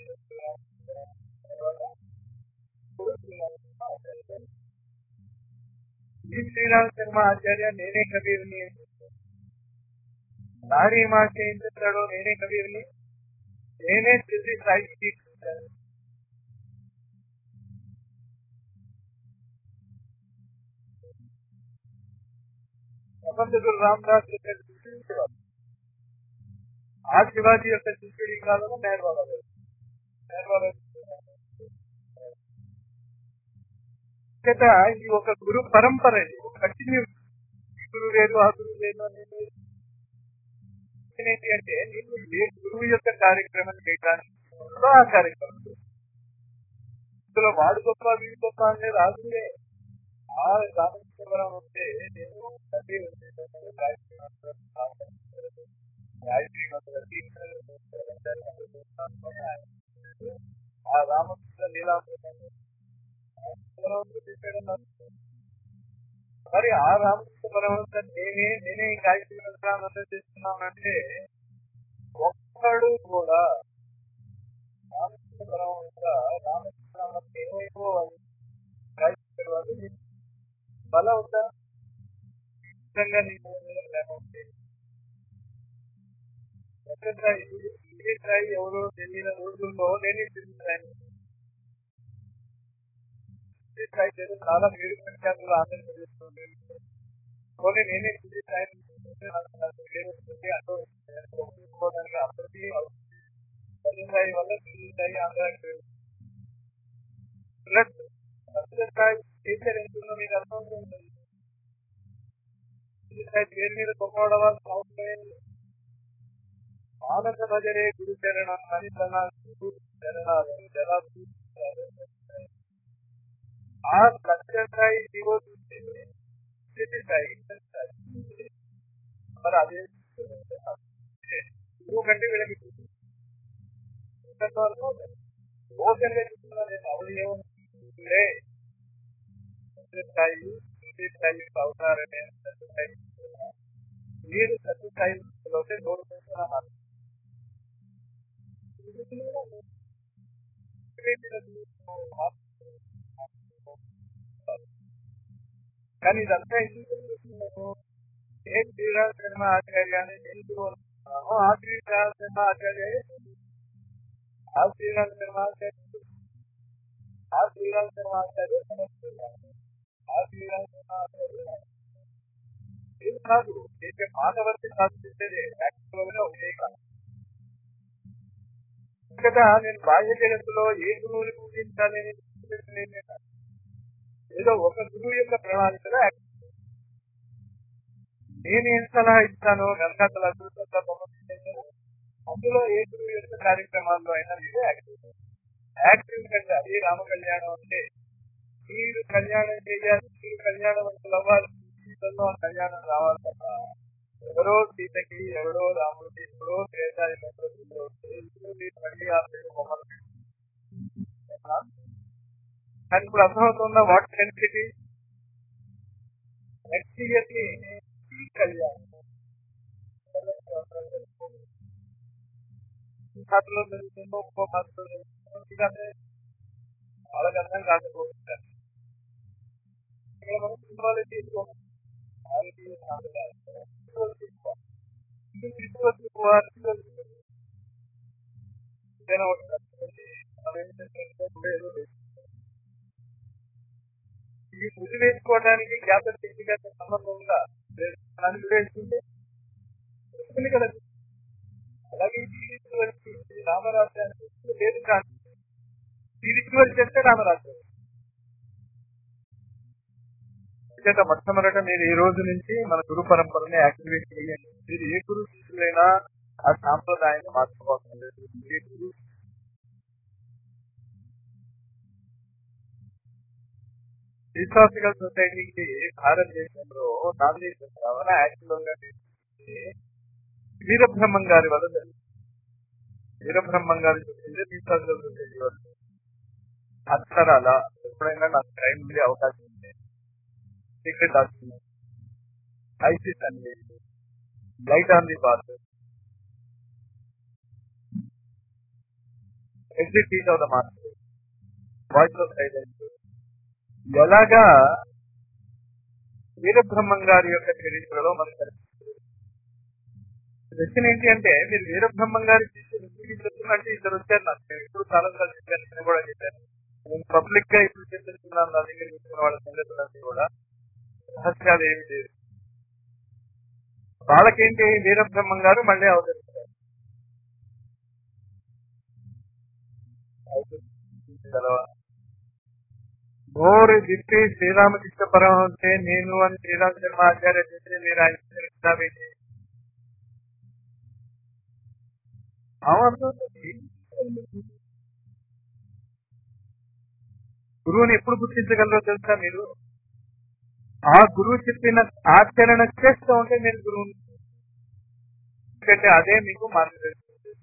Speaker 3: ఈ శ్రీరామ శర్మ ఆచార్య నేనే కబీర్ని అని చెప్పాడు. నారీ మాట ఏం చెప్తాడో నేనే కబీర్ని నేనే తెలిసి స్థాయికి తీసుకుంటాను ప్రపంచకులు రామదాస్ చెప్పాడు, గుర్తించేవాడు. ఆ శివాజీ యొక్క శిష్యుడు ఈ కాలంలో నెహ్రూ బాబా గారు. నెహ్రూ బాబా గారు. చేత ఇది ఒక గురు పరంపర ఇది కంటిన్యూ గురువు వేరు ఆ గురువు వేరు అనేది లేదు. ఏంటి అంటే నీకు ఏ గురువు యొక్క కార్యక్రమం చేయడానికి ఉందో ఆ కార్యక్రమం చేయి. ఇందులో వాడు గొప్ప వీడు గొప్ప అనే రాజులే ఆ రామచంద్రవరం వస్తే నేను తల్లి వచ్చేటప్పుడు గాయత్రి మంత్రం, గాయత్రి మంత్రం ఆ రామకృష్ణ లీలా మరి ఆ రామకృష్ణ పరమంతా నేనే నేనే ఈ గాయత్రి మంత్రాన్ని అందజేస్తున్నానంటే ఒక్కడు కూడా రామకృష్ణ పరమంతా రామకృష్ణ ఏమైపో గాయత్రి వాళ్ళు బల ఉందా నిజంగా నీకు లేకపోతే స్థాయి ఎవరో తెలియని రోజుల్లో నేనే తిరుగుతాను స్థాయి లేదు చాలా వేరు సంఖ్యాలు ఆంధ్రప్రదేశ్లో కొన్ని నేనే కింది స్థాయి అనుకోవడానికి అందరికీ పది స్థాయి వల్ల కింది స్థాయి ఆంధ్రాకి ప్లస్ పది స్థాయి టీచర్ ఎంతుందో మీకు అర్థం ఉంటుంది కింది స్థాయి పేరు మీద గొప్పవడం వల్ల అవసరం ఏం లేదు. ఆనంద భజరే గురు చరణం అని తన గురు చరణాలు ఎలా చూస్తారు ఆ లక్ష్య స్థాయి జీవో చూసింది స్థితి స్థాయి మరి అదే గురువు కంటే వీళ్ళకి ఓపెన్ గా చెప్తున్నా నేను అవును ఏమనుకుంటే స్థాయి స్థితి స్థాయి అవుతారనే స్థాయి మీరు సత్య స్థాయిలోకి నోరు పెడుతున్నారు కానీ ఇదంతా ఎందుకు జరుగుతుందో, ఏ శ్రీరామ శర్మ ఆచార్యాన్ని ఎందుకు అనుకున్నామో ఆ శ్రీరామ శర్మ ఆచార్య ఆ శ్రీరామ శర్మ ఆచార్య ఆ శ్రీరామ శర్మ ఆచార్య సమర్థిస్తున్నారు. ఆ శ్రీరామ శర్మ ఆచార్య ఏం కాదు అయితే మానవర్తి సాధించేది యాక్చువల్ గా ఒకే కాదు కదా నేను బాహ్య జగత్తులో ఏ గురువుని పూజించాలి అని చెప్పేది కాదు. ఏదో ఒక గురువు యొక్క ప్రణాళికలో యాక్ట్ నేను ఏం సలహా ఇస్తానో గణకథల అద్భుతంగా పంపించాను అందులో ఏ గురువు యొక్క కార్యక్రమాల్లో అయినా మీరు యాక్టివ్ యాక్టివ్ కంటే అది రామ కళ్యాణం అంటే మీరు కళ్యాణం చేయాలి మీరు కళ్యాణవంతులు అవ్వాలి మీ జీవితంలో ఆ కళ్యాణం రావాలి తప్ప ఎవరో సీతకి ఎవరో రాముడికి ఎవరో త్రేతాయుగంలో మళ్ళీ ఆపేది బొమ్మలు కానీ ఇప్పుడు అర్థమవుతుందా వాట్ డెన్సిటీ నెక్స్ట్ ఇయర్ కి ఈ కళ్యాణం ఖాతాలో జరుగుతుందో ఒక్కో ఖాతాలో జరుగుతుందో ఇదంటే వాళ్ళకి అర్థం కాకపోతుంది ఇక్కడ మనం సింబాలజీ తీసుకోవాలి ఇది ముద్దు వేసుకోవడానికి జ్ఞాపక శక్తిగా సంబంధం ఉందా లేదు. దాన్ని వేసుకుంటే వస్తుంది కదా అలాగే ఈ రిచువల్ రామరాజ్యానికి లేదు కాదు ఈ రిచువల్ చేస్తే రామరాజ్యం చేత మొట్టమొదట మీరు ఈ రోజు నుంచి మన గురు పరంపరని యాక్టివేట్ చేయండి మీరు ఏ గురు శిష్యులైనా ఆ సాంప్రదాయాన్ని మార్చుకోవాల్సిన లేదు ఏ గురు హిస్టారికల్ సొసైటీకి భారతదేశంలో నామినేషన్ భావన యాక్టివ్ గా తీసుకుంటే వీరబ్రహ్మం గారి వల్ల జరిగింది వీరబ్రహ్మం గారు చెప్పింది హిస్టారికల్ సొసైటీ వల్ల అక్షరాల ఎప్పుడైనా నాకు టైం ఉండే అవకాశం ఉంది సీక్రెట్ డాక్యుమెంట్ ఐసిస్ అండి light on the path exit teach of the master voice of silence ఎలాగా వీరబ్రహ్మం గారి యొక్క చరిత్రలో మనకు కనిపిస్తుంది ప్రశ్న ఏంటి అంటే మీరు వీరబ్రహ్మం గారి శిష్యులు ఎందుకు చెప్తున్నట్టు ఇద్దరు వచ్చారు నాకు నేను ఎప్పుడు చాలా సార్లు చెప్పాను నేను కూడా చెప్పాను నేను పబ్లిక్ గా ఇప్పుడు చెప్పేస్తున్నాను నా దగ్గర చూసుకున్న వాళ్ళ సంగతులన్నీ కూడా రహస్యాలు ఏమి లేదు వాళ్ళకేంటి వీరబ్రహ్మం గారు మళ్ళీ అవతరిస్తారు నోరు తిప్పి శ్రీరామకృష్ణ పరమహంసే నేను అని శ్రీరామ శర్మ ఆచార్య చెప్తే మీరు ఆయన తిరుగుతామేంటి అవును గురువుని ఎప్పుడు గుర్తించగలరో తెలుసా మీరు ఆ గురువు చెప్పిన ఆచరణ చేస్తూ ఉంటే మీరు గురువుని ఎందుకంటే అదే మీకు మార్గదర్శనం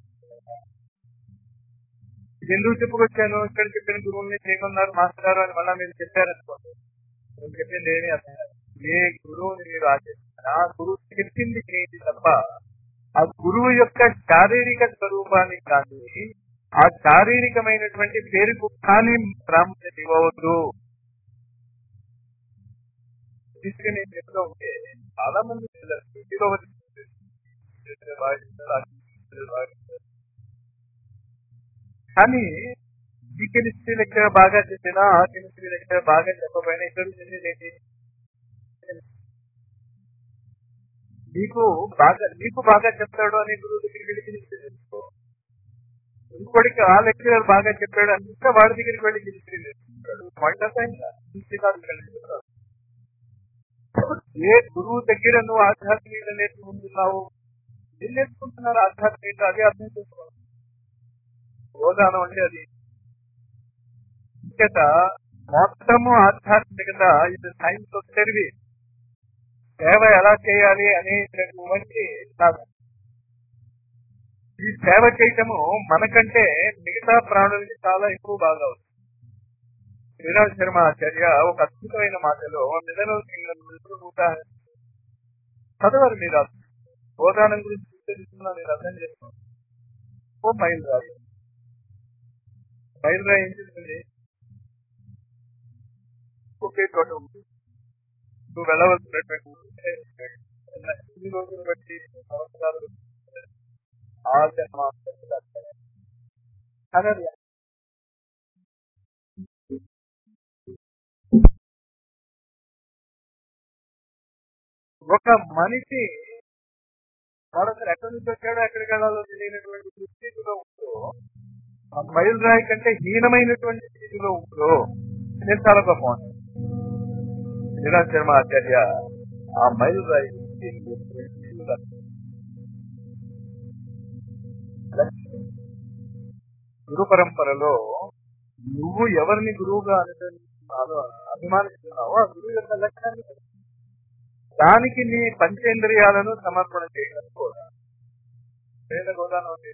Speaker 3: ఇది ఎందుకు చెప్పుకొచ్చాను ఇక్కడ చెప్పిన గురువుని చేయమన్నారు మాస్టర్ గారు అని మళ్ళా మీరు చెప్పారనుకోండి నేను చెప్పింది ఏమీ అర్థం కాదు. ఏ గురువుని మీరు ఆచరిస్తారు ఆ గురువు చెప్పింది చేయండి తప్ప ఆ గురువు యొక్క శారీరక స్వరూపాన్ని కానీ ఆ శారీరకమైనటువంటి పేరుకు కానీ ప్రాముఖ్యత ఇవ్వవద్దు తీసుకుని నేను చెప్తూ ఉంటే చాలా మంది పిల్లలు ఇంటిలో వచ్చి బాగా చెప్తారు, ఆ చెప్తారు, బాగా చెప్తారు. కానీ ఈ కెమిస్ట్రీ లెక్చర్ బాగా చెప్పినా ఆ కెమిస్ట్రీ లెక్చర్ బాగా చెప్పకపోయినా ఇద్దరు చెందింది నీకు బాగా నీకు బాగా చెప్తాడు అని గురువు దగ్గరికి వెళ్ళి కెమిస్ట్రీ నేర్చుకో ఇంకోటికి ఆ లెక్చరర్ బాగా చెప్పాడు అని ఇంకా వాడి దగ్గరికి వెళ్ళి కెమిస్ట్రీ నేర్చుకుంటాడు వంట సైన్స్ ఏ గురువు దగ్గర నువ్వు ఆధ్యాత్మిక నేర్చుకుంటున్నావు ఏం నేర్చుకుంటున్నారు ఆధ్యాత్మిక అదే అర్థం చేసుకోవాలి గోదానం అంటే అది ఇంకట మొత్తము ఆధ్యాత్మికత ఇది సైన్స్ ఆఫ్ సర్వీస్ సేవ ఎలా చేయాలి అనేటటువంటి సాధన ఈ సేవ చేయటము మనకంటే మిగతా ప్రాణులకి చాలా ఎక్కువ బాగా అవుతుంది శ్రీరాజ్ శర్మ ఆచార్య ఒక అద్భుతమైన మాటలో మినరల్ కింగ్డమ్ నూట చదవాలి మీరు అర్థం. గోదానం గురించి తెలుసుకున్నా మీరు అర్థం చేసుకోండి ఓ మైల్ రాయి మైల్ రాయి ఏం చేస్తుంది ఒకే చోట ఉంది నువ్వు వెళ్ళవలసినటువంటి ఊరు ఎన్ని రోజులు బట్టి సంవత్సరాలు ఆ జన్మ అన్నది ఒక మనిషి వాడు అసలు ఎక్కడి నుంచి వచ్చాడో ఎక్కడికి వెళ్ళాలో తెలియనటువంటి స్థితిలో ఉంటూ ఆ మైలురాయి కంటే హీనమైనటువంటి స్థితిలో ఉంటూ నేను చాలా గొప్ప వాడిని. శ్రీరామ్ శర్మ ఆచార్య ఆ మైలురాయి గురించి గురు పరంపరలో నువ్వు ఎవరిని గురువుగా అనుసరిస్తున్నావో అభిమానిస్తున్నావో ఆ గురువు యొక్క లక్ష్యాన్ని దానికి నీ పంచేంద్రియాలను సమర్పణ చేయడం కూడా వేద గోదానం అంటే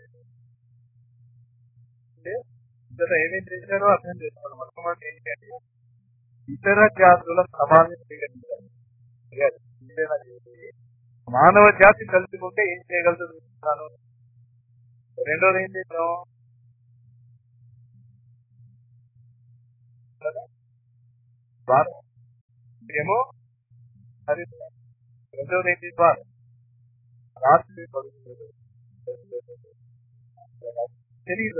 Speaker 3: అంటే ఇతర ఏమేం చేశారో అర్థం చేసుకోవడం మొట్టమొదటి ఏంటి అంటే ఇతర జాతుల సమాజం స్వీకరించాలి Yes, ఇదేనా చేసేది? మానవ జాతి కలుసుకుంటే ఏం చేయగలదు చూస్తున్నాను రెండోది ఏం చేద్దాం కదా? ద్వారం ఏమో అది రెండోది ఏంటి ద్వారం రాత్రి పడుతుంది తెలియదు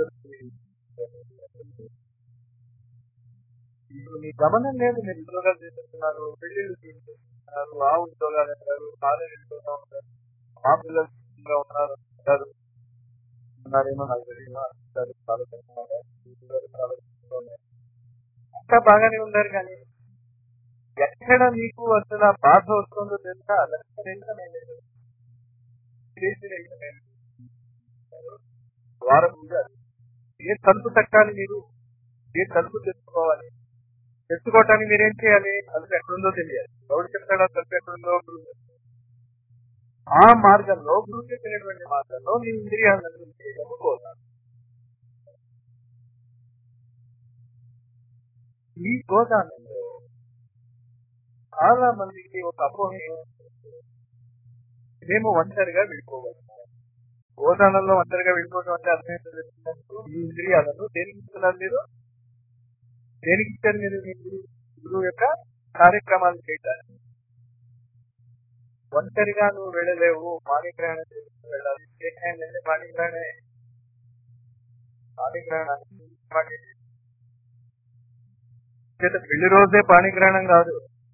Speaker 3: ఇప్పుడు మీ గమనం లేదు మీరు ఉద్యోగాలు చేస్తున్నారు పెళ్లిళ్ళు చేస్తున్నారు ఆ ఉద్యోగాలు అంటారు కాలేజీలో ఉంటారు మా పిల్లలు ఇంకా ఉన్నారు అంటారు ఉన్నారేమో నాకు తెలియదు అంటారు చాలా కష్టంగా ఉద్యోగాలు చాలా కష్టంగా ఉన్నాయి. అంతా బాగానే ఉన్నారు కానీ ఎక్కడ మీకు అసలు ఆ బాధ వస్తుందో తెలుసా లక్ష్యం ఏంటనే లేదు చేసిన ఏంటనే లేదు. వారం ఉండాలి ఏ తలుపు తక్కాలి మీరు ఏ తలుపు తెచ్చుకోవాలి తెచ్చుకోవటానికి మీరేం చేయాలి తలుపు ఎక్కడుందో తెలియాలి ఎవరు చెప్తాడో తలుపు ఎక్కడుందో గురువు చెప్తాడు. ఆ మార్గంలో గురువు చెప్పినటువంటి మార్గంలో మీ ఇంద్రియాలను చేయడం కోసం ఈ గోదానంలో చాలా మందికి ఒక అపోహ ఏమంటే, మేము ఒంటరిగా వెళ్ళిపోవచ్చు గోదానంలో ఒంటరిగా వెళ్ళిపోవడం అంటే అర్థం ఏంటో తెలుసుకున్నప్పుడు ఈ ఇంద్రియాలను దేనికి ఇస్తున్నారు మీరు దేనికి ఇచ్చారు మీరు మీ గురువు గురువు యొక్క కార్యక్రమాలు చేయడానికి ఒంటరిగా నువ్వు వెళ్ళలేవు పాణిగ్రహణం చేసుకుని వెళ్ళాలి టేక్ హ్యాండ్ అంటే పాణిగ్రహణే పాణిగ్రహణానికి ఇంపార్టెంట్. చేత పెళ్లి రోజే పాణిగ్రహణం కాదు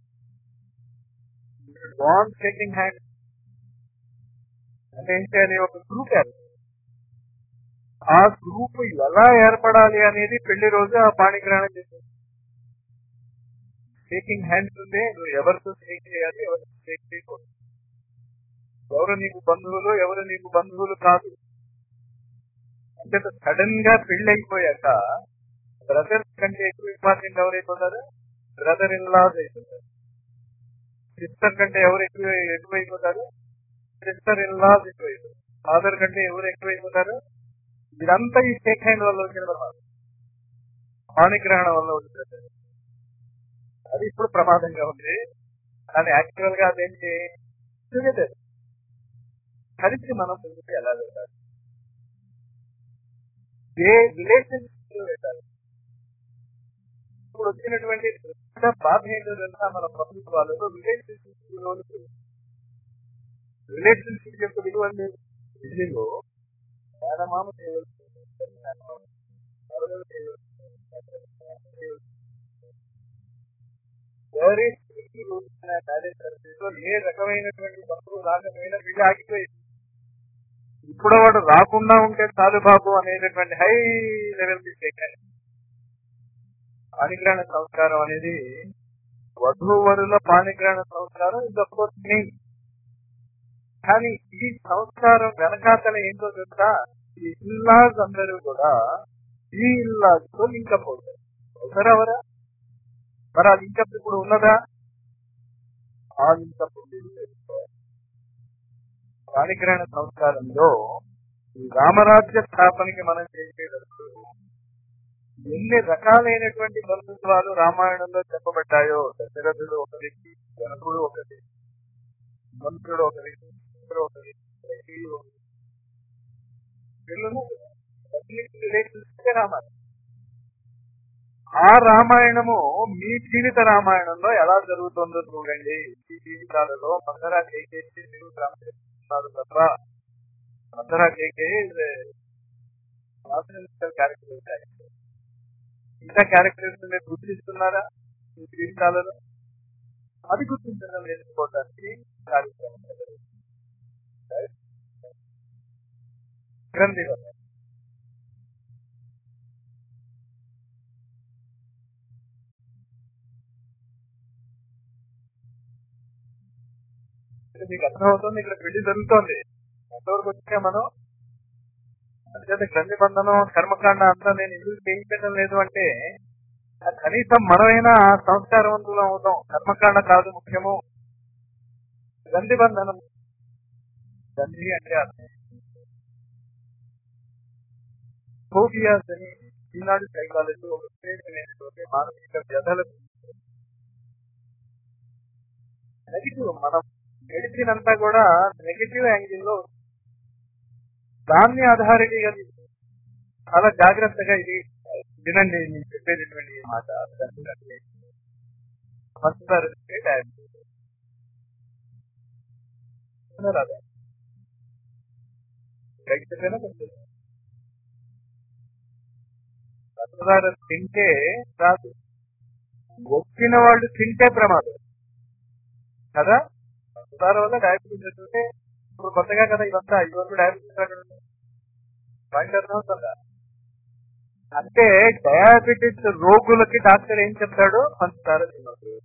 Speaker 3: బాన్ షేకింగ్ హ్యాండ్ అంటే ఏం చేయాలి ఒక గ్రూప్ ఆ గ్రూప్ ఎలా ఏర్పడాలి అనేది పెళ్లి రోజు ఆ పాణిగ్రహణం చేస్తుంది షేకింగ్ హ్యాండ్స్ ఉంది నువ్వు ఎవరితో షేక్ చేయాలి ఎవరితో షేక్ చేయకూడదు ఎవరు నీకు బంధువులు ఎవరు నీకు బంధువులు కాదు అంటే సడన్ గా పెళ్లి అయిపోయాక బ్రదర్స్ కంటే ఎక్కువ ఇంపార్టెంట్ ఎవరైపోతారు బ్రదర్ ఇన్ లాస్ అయిపోతారు సిస్టర్ కంటే ఎవరు ఎక్కువ ఎక్కువైపోతారు సిస్టర్ ఇన్ లాస్ ఎక్కువైపోతారు ఫాదర్ కంటే ఎవరు ఎక్కువైపోతారు ఇదంతా ఈ షేక్ హ్యాండ్ వల్ల వచ్చిన ప్రమాదం హానిగ్రహణం వల్ల వచ్చినది అది ఇప్పుడు ప్రమాదంగా ఉంది కానీ యాక్చువల్ గా అదేంటి టుగెదర్ కలిసి మనం ముందుకు ఎలా వెళ్ళాలి ఏ రిలేషన్షిప్ లో వెళ్ళాలి ఇప్పుడు వచ్చినటువంటి పెద్ద బాధ ఏంటో తెలుసా మన ప్రభుత్వాలలో రిలేషన్షిప్ రిలేషన్షిప్ యొక్క విలువ లేదు ఢిల్లీలో మేనమామ చేయవచ్చు ఎవరెవరు చేయవచ్చు ఎవరి ఏ రకమైనటువంటి బంధువు రాకపోయినా వీళ్ళు ఆగిపోయింది ఇప్పుడు వాడు రాకుండా ఉంటే చాలు బాబు అనేటటువంటి హై లెవెల్ మిస్టేక్ పాణిగ్రహణ సంస్కారం అనేది వధూవరుల పాణిగ్రహణ సంస్కారం ఇది కోర్స్ మెయిన్ కానీ ఈ సంస్కారం వెనకాతల ఏంటో తెలుసా ఈ ఇల్లాస్ అందరూ కూడా ఈ ఇల్లాస్ తో లింకప్ అవుతారు అవుతారా అవరా మరి ఆ లింకప్ ఇప్పుడు ఉన్నదా ఆ లింకప్ పాణిగ్రహణ సంస్కారంలో ఈ రామరాజ్య స్థాపనకి మనం చేసేటప్పుడు ఎన్ని రకాలైనటువంటి బంధుత్వాలు రామాయణంలో చెప్పబడ్డాయో దశరథుడు ఒక వ్యక్తి జనకుడు ఒక వ్యక్తి మంత్రుడు ఒక వ్యక్తి ఇంద్రుడు ఒక వ్యక్తి శైలియుడు ఒక వ్యక్తి. వీళ్ళను రిలేషన్షిప్ రామాయణం ఆ రామాయణము మీ జీవిత రామాయణంలో ఎలా జరుగుతుందో చూడండి మీ జీవితాలలో మందరా కేకేసి మీరు రామకృష్ణుడు తప్ప మందరా కేకే క్యారెక్టర్ ఇంకా క్యారెక్టర్స్ మీరు గుర్తిస్తున్నారా మీ జీవితాలలో అది గుర్తించడం నేర్చుకోవడానికి కార్యక్రమం గ్రంథి వల్ల ఇది మీకు అర్థమవుతుంది ఇక్కడ పెళ్లి జరుగుతోంది ఎంతవరకు వచ్చా మనం అంతే గ్రంథి బంధనం కర్మకాండ అంతా నేను ఎందుకు చేయించడం లేదు అంటే ఆ కనీసం మనమైనా సంస్కారవంతులం అవుతాం కర్మకాండ కాదు ముఖ్యము గ్రంథి బంధనం గంధి అంటే అర్థం ఫోబియాస్ అని ఈనాడు సైకాలజీ ఒక విశేషమైనటువంటి మానసిక వ్యధలు నెగిటివ్ మనం మెడిసిన్ అంతా కూడా నెగిటివ్ యాంగిల్ లో దాన్ని అథారిటీగా తీసుకుంది. చాలా జాగ్రత్తగా ఇది వినండి నేను చెప్పేటటువంటి ఈ మాట వస్తారు రాదా పైకి చెప్పేనా కొంచెం పంచదార తింటే రాదు వచ్చిన వాళ్ళు తింటే ప్రమాదం కదా పంచదార వల్ల డయాబెటీస్ వస్తుంటే ఇప్పుడు కొత్తగా కదా ఇవంతా ఇవరకు డయాబెటీస్ పాయింట్ అర్థమవుతుందా అంటే డయాబెటీస్ రోగులకి డాక్టర్ ఏం చెప్తాడు పంచదార తినదు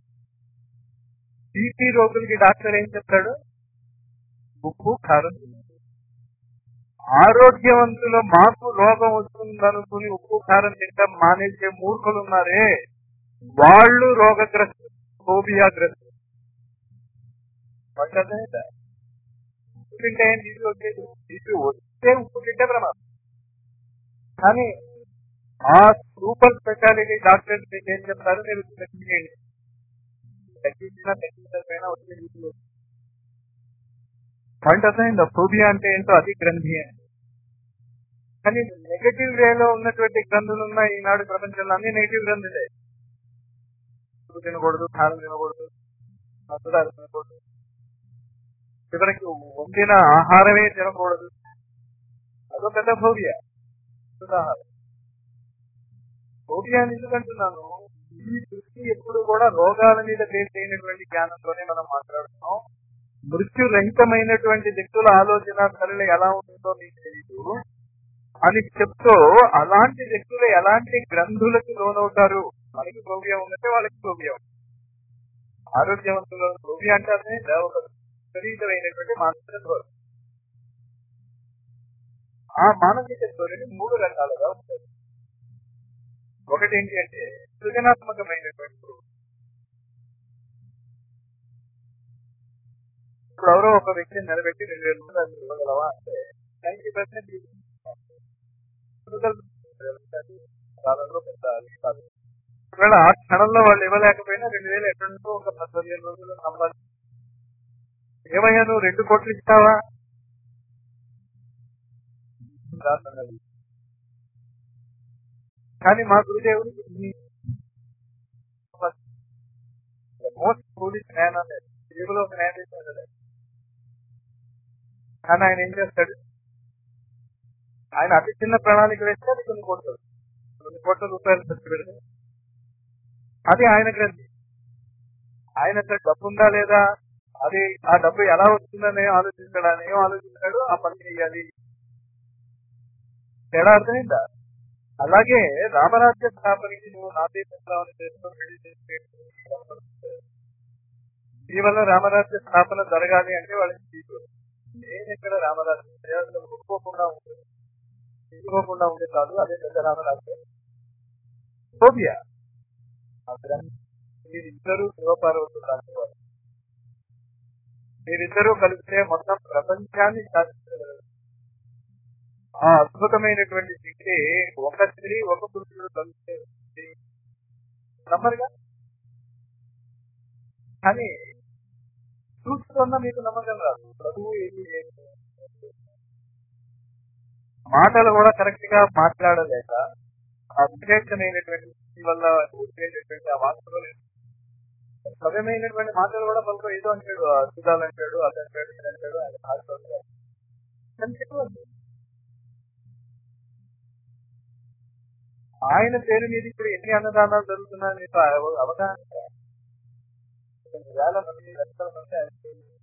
Speaker 3: బీపీ రోగులకి డాక్టర్ ఏం చెప్తాడు ఉప్పు కారం తినదు ఆరోగ్యవంతులు మాకు రోగం వస్తుందనుకుని ఉప్పు కారం తింటాం మానేసే మూర్ఖులు ఉన్నారే వాళ్ళు రోగగ్రస్తులు ఫోబియాగ్రస్తులు వాళ్ళకి అర్థమైందా? ఉప్పు తింటే ఏం తీసి వచ్చేది తీసి వస్తే ఉప్పు తింటే ప్రమాదం కానీ ఆ సూపర్ స్పెషాలిటీ డాక్టర్స్ మీకు ఏం చెప్తారు మీరు తగ్గించేయండి తగ్గించినా తగ్గించకపోయినా వచ్చే రీతిలో పాయింట్ అర్థమైందా ఫోబియా అంటే ఏంటో అది గ్రంథి అని కానీ నెగటివ్ వేలో ఉన్నటువంటి గ్రంథులు ఉన్నాయి ఈనాడు ప్రపంచంలో అన్ని నెగిటివ్ గ్రంథులే ఉప్పు తినకూడదు కారం తినకూడదు మసాలాలు తినకూడదు చివరికి వండిన ఆహారమే తినకూడదు అదో పెద్ద ఫోబియా ఉదాహరణ ఫోబియా అని ఎందుకంటున్నాను ఈ దృష్టి ఎప్పుడు కూడా రోగాల మీద బేస్ అయినటువంటి జ్ఞానంతోనే మనం మాట్లాడుతున్నాం మృత్యురహితమైనటువంటి వ్యక్తుల ఆలోచన సరళి ఎలా ఉంటుందో మీకు తెలియదు అని చెప్తూ అలాంటి వ్యక్తులు ఎలాంటి గ్రంథులకు లోనవుతారు మనకి ద్రవ్యం ఉందంటే వాళ్ళకి ద్రవ్యం ఆరోగ్యవంతుల ద్రవ్యం అంటారే ఒక విపరీతమైనటువంటి మానసిక ధోరణి ఆ మానసిక ధోరణి మూడు రకాలుగా ఉంటుంది ఒకటి ఏంటి అంటే సృజనాత్మకమైనటువంటి ధోరణి. ఇప్పుడు ఎవరో ఒక వ్యక్తిని నిలబెట్టి రెండు వేల రూపాయలు ఇవ్వగలవా అంటే నైన్టీ పర్సెంట్ కాలంలో పెద్ద అది కాదు ఒకవేళ ఆ క్షణంలో వాళ్ళు ఇవ్వలేకపోయినా రెండు వేలు ఎక్కడుంటో ఒక పద్దెనిమిది రోజులు సంపాదించి ఏమయ్యా నువ్వు రెండు కోట్లు ఇస్తావా రాస్తున్నది. కానీ మా గురుదేవుడు మోస్ట్ ఫూలిష్ మ్యాన్ అనే తెలుగులో ఒక న్యాయం చేశాడు కానీ ఆయన ఏం చేస్తాడు ఆయన అతి చిన్న ప్రణాళిక వేస్తే అది కొన్ని కోట్లు కొన్ని కోట్ల రూపాయలు ఖర్చు పెడతాడు అది ఆయన గ్రంథి ఆయన డబ్బు ఉందా లేదా అది ఆ డబ్బు ఎలా వస్తుందని ఆలోచించడాన్ని ఏం ఆలోచించాడు ఆ పని చేయాలి తేడా అర్థమైందా అలాగే రామరాజ్య స్థాపనకి నువ్వు నా దేశంలో చేసుకొని పెళ్లి చేసి ఈ వల్ల రామరాజ్య స్థాపన జరగాలి అంటే వాళ్ళకి తీసుకోరు నేను ఇక్కడ రామరాజ్యం ప్రయోజనం ఒప్పుకోకుండా ఉంటుంది తీసుకోకుండా ఉంటే కాదు అదే పెద్ద రామరాజ్యం ఫోబియా మీరిద్దరూ శివపార్వతులు లాంటి వారు మీరిద్దరూ కలిపితే మొత్తం ప్రపంచాన్ని శాసించగలరు ఆ అద్భుతమైనటువంటి శక్తి ఒక స్త్రీ ఒక పురుషుడు కలిస్తే ఉంది. నమ్మరుగా కానీ చూస్తున్న మీకు నమ్మకం రాదు ప్రభువు ఏమి చేయలేదు. మాటలు కూడా కరెక్ట్ గా మాట్లాడలేక ఆ విశేషమైనటువంటి స్థితి వల్ల వచ్చేటటువంటి ఆ వాస్తవం సవ్యమైనటువంటి మాటలు కూడా పలుకు ఏదో అంటాడు చూడాలంటాడు అది అంటాడు ఇది అంటాడు ఆయన భాషలో కానీ చెప్పవద్దు. ఆయన పేరు మీద ఇప్పుడు ఎన్ని అన్నదానాలు జరుగుతున్నాయని మీకు అవ- అవగాహన ఉందా? కొన్ని వేల మంది లక్షల మంది ఆయన పేరు మీద.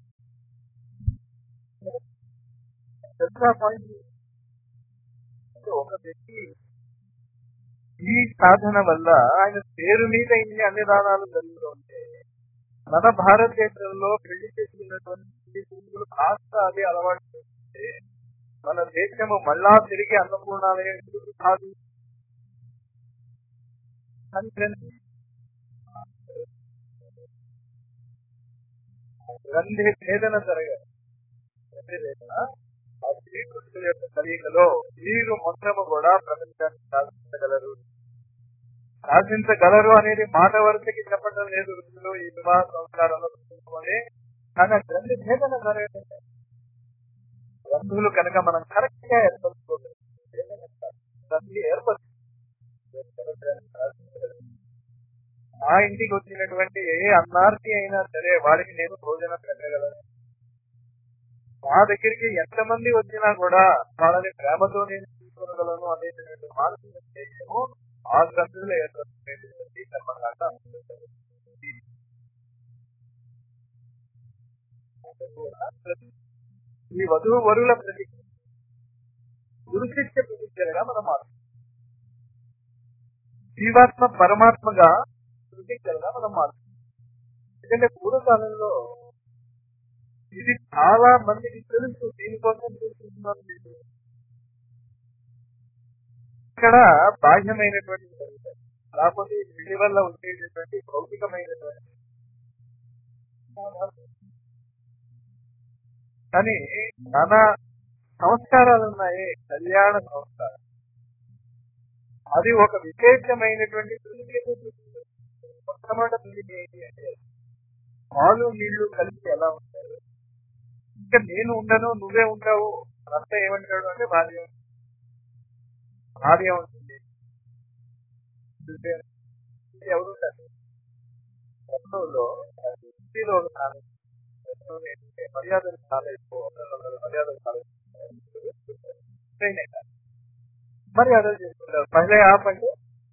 Speaker 3: తెలుసా పాయింట్ అంటే ఒక వ్యక్తి ఈ సాధన వల్ల ఆయన పేరు మీద ఇన్ని అన్నదానాలు జరుగుతుంటే మన భారతదేశంలో పెళ్లి చేసుకున్నటువంటి పురుషులు కాస్త అది అలవాటు చేస్తే మన దేశము మళ్ళా తిరిగి అన్నపూర్ణాలయం ఎందుకు కాదు అని గ్రంథి గ్రంథి భేదన జరగదు గ్రంథి భేదన ఆ శ్రీకృష్ణుల యొక్క కలియుగలో మీరు మొత్తము కూడా ప్రపంచాన్ని శాసించగలరు శాసించగలరు అనేది మాట వరుసకి చెప్పడం లేదు వృత్తిలో ఈ వివాహ సంస్కారంలో అని కానీ ఆ గ్రంథి భేదన జరగదు గ్రంథులు కనుక మనం కరెక్ట్ గా ఏర్పరచుకోగలం గ్రంథి ఏర్పరచు ఆ ఇంటికి వచ్చినటువంటి ఏ అన్నార్థి అయినా సరే వాడికి నేను భోజనం పెట్టగలను మా దగ్గరికి ఎంతమంది వచ్చినా కూడా వాళ్ళని ప్రేమతో నేను తీసుకోగలను అనేటువంటి మానసిక ఉద్దేశము ఆ గ్రంథులు ఏర్పడుతున్నటువంటి కర్మకాండ ఈ వధువు వరుల ప్రతి గురు శిక్ష ప్రతిజ్ఞగా మనం మాట్లాడుతున్నాం జీవాత్మ పరమాత్మగా ప్రతిజ్ఞగా మనం మాట్లాడుతున్నాం ఎందుకంటే పూర్వకాలంలో ఇది చాలా మందికి తెలుసు దీనికోసం చూస్తున్నాను నేను. ఇక్కడ బాహ్యమైనటువంటి జరుగుతాయి. కాకపోతే ఈ పెళ్లి వల్ల ఉండేటటువంటి భౌతికమైనటువంటి కానీ మన సంస్కారాలు ఉన్నాయి కళ్యాణ సంస్కారం అది ఒక విశేషమైనటువంటి పెళ్లికి చూపిస్తుంది. మొట్టమొదటి పెళ్లికి ఏంటి అంటే పాలు నీళ్లు కలిసి ఎలా ఉంటారు ఇంకా నేను ఉండను నువ్వే ఉంటావు అంతా ఏమంటాడు అంటే భార్య భార్య ఉంటుంది ఎవరు ఉంటారు లక్నోలో హిందీలో ఒక సామెత. లక్నోలో ఏంటంటే మర్యాదలు చాలా ఎక్కువ ఒకరినొకరు మర్యాదలు చాలా ఎక్కువ ట్రైన్ అయినా మర్యాదలు చేసుకుంటారు పహలే ఆప్ అంటే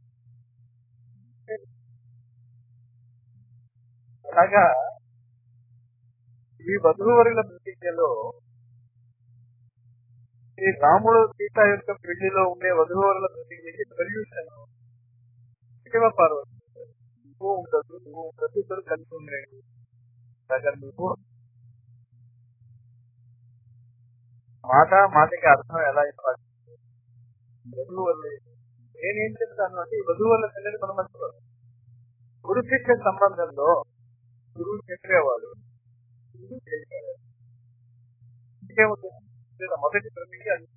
Speaker 3: అలాగా ఈ వధూవరుల ప్రతిజ్ఞలో ఈ రాముడు సీత యొక్క పెళ్లిలో ఉండే వధువుల ప్రతి సొల్యూషన్ శివ పార్వతి నువ్వు ఉండదు నువ్వు ఉండదు ఇద్దరు కలిసి ఉండేది దగ్గర నువ్వు మాట మాటకి అర్థం ఎలా ఇవ్వాలి వధువులు నేనేం చెప్తాను అంటే ఈ వధువుల పిల్లలు మన మధ్యలో గురు శిక్ష సంబంధంలో గురువు చెప్పేవాడు గురువు చేసేవాడు. ఇంకేమవుతుంది? లేదా మొదటి ప్రతిజ్ఞ అది.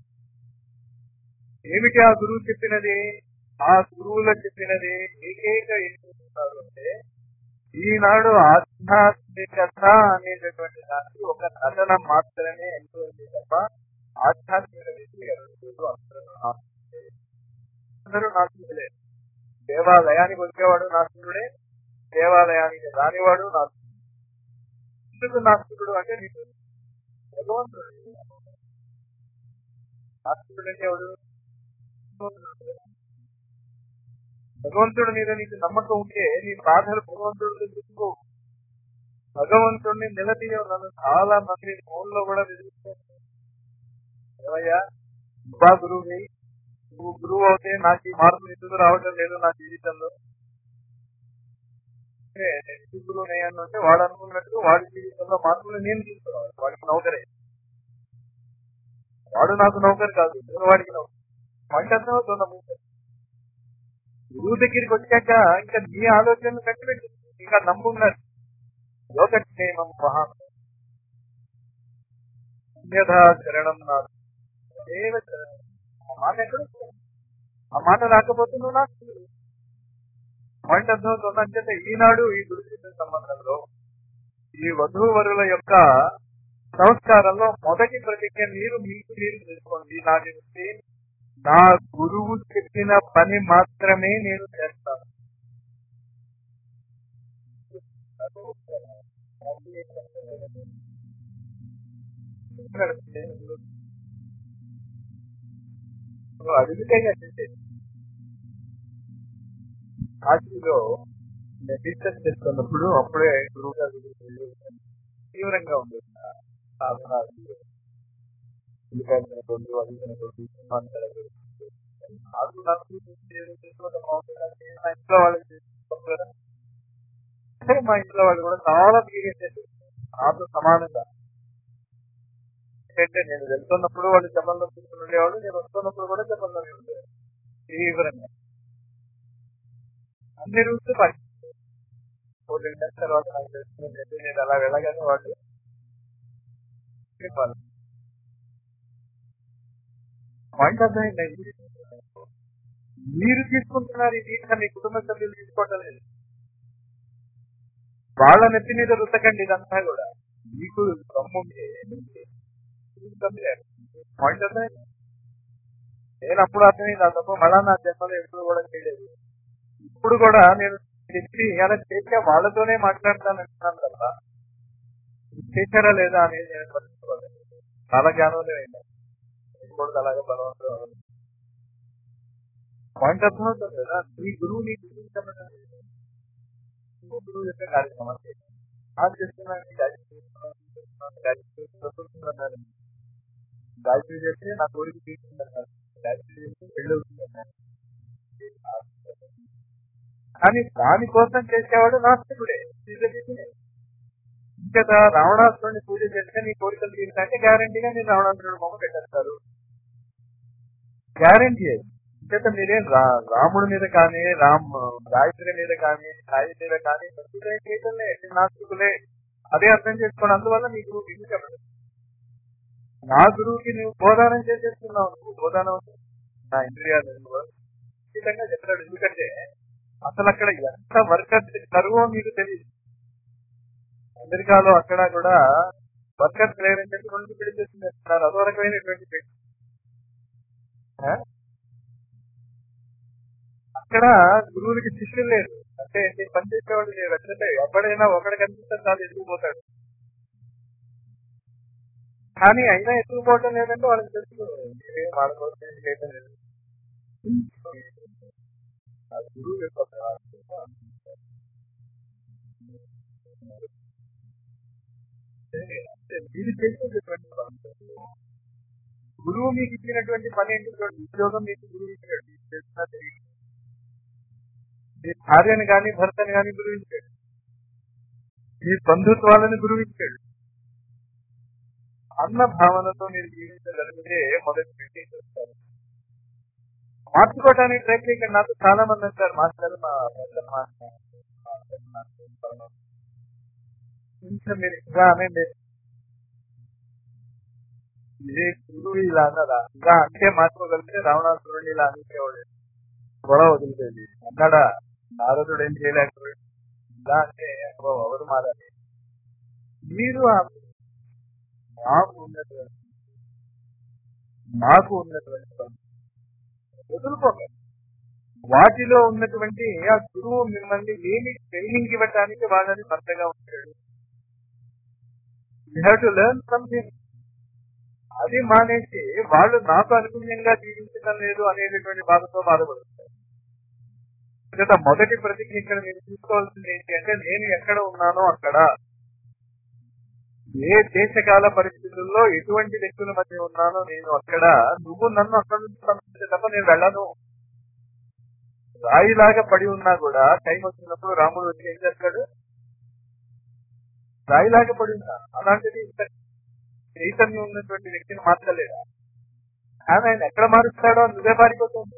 Speaker 3: ఏమిటి ఆ గురువు చెప్పినది ఆ గురువులు చెప్పినది ఏకైక ఏం చెప్తున్నారు అంటే ఈనాడు ఆధ్యాత్మికత అనేటటువంటి దానికి ఒక నటన మాత్రమే ఎంతోంది తప్ప ఆధ్యాత్మిక విద్య ఎన్నడూ అందరూ నాస్తికులే. అందరూ నాస్తికులే దేవాలయానికి వచ్చేవాడు నాస్తికుడే దేవాలయానికి రానివాడు నాస్తికుడు ఎందుకు నాస్తికుడు అంటే నీకు భగవంతుడు నాస్తికుడు అంటే ఎవడు భగవంతుడు. భగవంతుడి మీద నీకు నమ్మకం ఉంటే నీ బాధలు భగవంతుడితో చెప్పుకో భగవంతుడిని నిలదీయ నన్ను చాలా మంది ఫోన్ లో కూడా వెతుకుతాను ఏమయ్యా బా గురువుని నువ్వు గురువు అవుతే నాకు ఈ మార్పులు ఎందుకు రావటం లేదు నా జీవితంలో అంటే నేను ఎందుకు గురువుని అయ్యాను అంటే వాడు అనుకున్నట్టు వాడి జీవితంలో మార్పులు నేను తీసుకురావాలి వాడికి నౌకరే వాడు నాకు నౌకరు కాదు నేను వాడికి నౌకరు వాడికి అర్థమవుతున్న గురువు దగ్గరికి వచ్చాక ఇంకా నీ ఆలోచనలు కట్టిపెట్టి ఇంకా నమ్మున్నారు లోకక్షేమం మహాన్ అన్యథా శరణం నాడు దేవ శరణం. ఆ మాట ఎక్కడ వస్తుంది? ఆ మాట రాకపోతే నువ్వు నాకు పాయింట్ అర్థమవుతుందంటే ఈనాడు ఈ గురుశిక్షణ సంబంధంలో ఈ వధూవరుల యొక్క సంస్కారంలో మొదటి ప్రతిజ్ఞ మీరు మీకు మీరు చేసుకోండి నాటి నుంచి నా గురువు చెప్పిన పని మాత్రమే నేను చేస్తాను నువ్వు అడిగితే కదండి కాశీలో మెడిటేషన్ చేస్తున్నప్పుడు అప్పుడే గురువు గారి దగ్గరికి వెళ్ళి తీవ్రంగా ఉంది సాధనాలు ఉల్లిపాయలు కొద్ది అడిగిన కొద్ది మాట్లాడారు నాకు నాకు నేను చేసుకోవడం బాగుంటుంది. మా ఇంట్లో వాళ్ళకి చేసుకోగలరా? అంటే మా ఇంట్లో వాళ్ళు కూడా చాలా సీరియస్ నాతో సమానంగా ఏంటంటే నేను వెళ్తున్నప్పుడు వాళ్ళు జపంలో కూర్చుని ఉండేవాడు నేను వస్తున్నప్పుడు కూడా జపంలో ఉండేవాడు తీవ్రంగా అన్ని రూల్స్ పాటించారు ఫోర్టీన్ డేస్ తర్వాత నాకు తెలిసింది నేను అలా వెళ్ళగానే వాళ్ళు చెప్పాలి పాయింట్ అర్థమైంది మీరు తీసుకుంటున్నారు ఈ దీక్ష మీ కుటుంబ సభ్యులు తీసుకోవటం లేదు వాళ్ళ నెత్తి మీద రుతకండి ఇదంతా కూడా మీకు దమ్ముంటే పాయింట్ అర్థమైంది నేను అప్పుడు అర్థమైంది ఆ తప్ప మళ్ళా నా జన్మలో ఎప్పుడు కూడా చేయలేదు ఇప్పుడు కూడా నేను చెప్పి అలా చేసే వాళ్ళతోనే మాట్లాడతాను అంటున్నాను కదా చేశారా లేదా అనేది నేను పట్టించుకోలేదు చాలా జ్ఞానంలో అయింది కూడా అలాగే బలవంతం పాయింట్ అర్థమవుతుంది కదా ఈ గురువు నీ గురించి చెప్పడం గురువు యొక్క కార్యక్రమం అది చేస్తున్నాను గాయత్రి చేస్తున్నాను, గాయత్రి చేస్తున్నాను. గాయత్రి చేస్తే నా కోరిక తీసుకుంటున్నాను గాయత్రి చేస్తే పెళ్ళి అవుతుందన్నాను కానీ దానికోసం చేసేవాడు నాస్తికుడే శ్రీకృష్ణుడే. ఇంకట రావణాసురుడిని పూజ చేస్తే నీ కోరికలు తీరుతాంటే గ్యారంటీగా మీరు రావణాసురుడు బొమ్మ పెట్టేస్తారు గ్యారంటీ అది ఇంకట మీరేం రా- రాముడి మీద కానీ రామ్ గాయత్రి మీద కానీ సాయి మీద కానీ భక్తులే చేయటంలే నాస్తికులే అదే అర్థం చేసుకోండి అందువల్ల నీకు ఇది చెప్పడం నా గురువుకి నువ్వు బోధానం చేసేస్తున్నావు నువ్వు బోధానం అంటే నా ఇంద్రియాలు నువ్వు ఖచ్చితంగా చెప్తాడు ఎందుకంటే అసలు అక్కడ ఎంత వర్కర్స్ కరువో మీకు తెలియదు అమెరికాలో అక్కడ కూడా వర్కర్స్ లేరని చెప్పి రెండు పెళ్లి చేస్తున్నారు అదో రకమైనటువంటి పెళ్లి ఆ? అక్కడ గురువులకి శిష్యులు లేరు అంటే ఏంటి పని చేసేవాడు లేరు అంటే ఎప్పుడైనా ఒకడు కనిపిస్తే చాలు ఎత్తుకుపోతాడు కానీ అయినా ఎత్తుకుపోవటం లేదంటే వాళ్ళకి తెలుసు మీరేం వాళ్ళ కోసం ఏం చేయటం లేదు ఆ గురువు యొక్క ప్రార్థన. అంటే మీరు చేసేటటువంటి ప్రార్థన. గురువు మీకు ఇచ్చినటువంటి పని ఏంటి చూడండి ఉద్యోగం మీకు గురువు ఇచ్చాడు మీకు తెలిసినా తెలియదు మీ భార్యను కానీ భర్తను కానీ గురువు ఇచ్చాడు మీ బంధుత్వాలను గురువు ఇచ్చాడు అన్న భావనతో మీరు జీవించగలిగితే మొదటి పెట్టి చేస్తారు మార్చుకోవడానికి ట్రై చేయకండి నాకు చాలా మంది అంటారు మాస్టర్ మా పెద్ద మాస్టర్ మా పెద్ద మాస్టర్ పరమ- కొంచెం మీరు ఇంకా అనండి ఇదే గురువు ఇలా అన్నదా ఇంకా అంటే మార్చుకోగలిగితే రావణాసురుడు ఇలా అనేవాడు గొడవ వదిలిపోయింది అన్నాడా నారదుడు ఏం చేయలేకపోయాడు ఇలా అంటే అబ్బో, ఎవరు మారాలి మీరు ఆ నాకు ఉన్నటువంటి నాకు ఉన్నటువంటి పని వదులుకోండి వాటిలో ఉన్నటువంటి ఆ గురువు మిమ్మల్ని ఏమి ట్రైనింగ్ ఇవ్వడానికి వాళ్ళని భర్తగా ఉంటాడు you have to learn something అది మానేసి వాళ్ళు నాకు అనుగుణ్యంగా జీవించడం లేదు అనేటటువంటి బాధతో బాధపడుతారు గత మొదటి ప్రతిజ్ఞ ఇక్కడ మీరు తీసుకోవాల్సింది ఏంటి అంటే నేను ఎక్కడ ఉన్నానో అక్కడ ఏ దేశకాల పరిస్థితుల్లో ఎటువంటి వ్యక్తుల మధ్య ఉన్నానో నేను అక్కడ నువ్వు నన్ను అక్కడ నుంచి పంపించే తప్ప నేను వెళ్ళను రాయిలాగా పడి ఉన్నా కూడా టైం వచ్చినప్పుడు రాముడు వచ్చి ఏం చేస్తాడు రాయిలాగా పడి ఉన్నా అలాంటిది ఇంత చైతన్యం ఉన్నటువంటి వ్యక్తిని మార్చలేదా కానీ ఆయన ఎక్కడ మారుస్తాడో నువ్వే పారిపోతుంది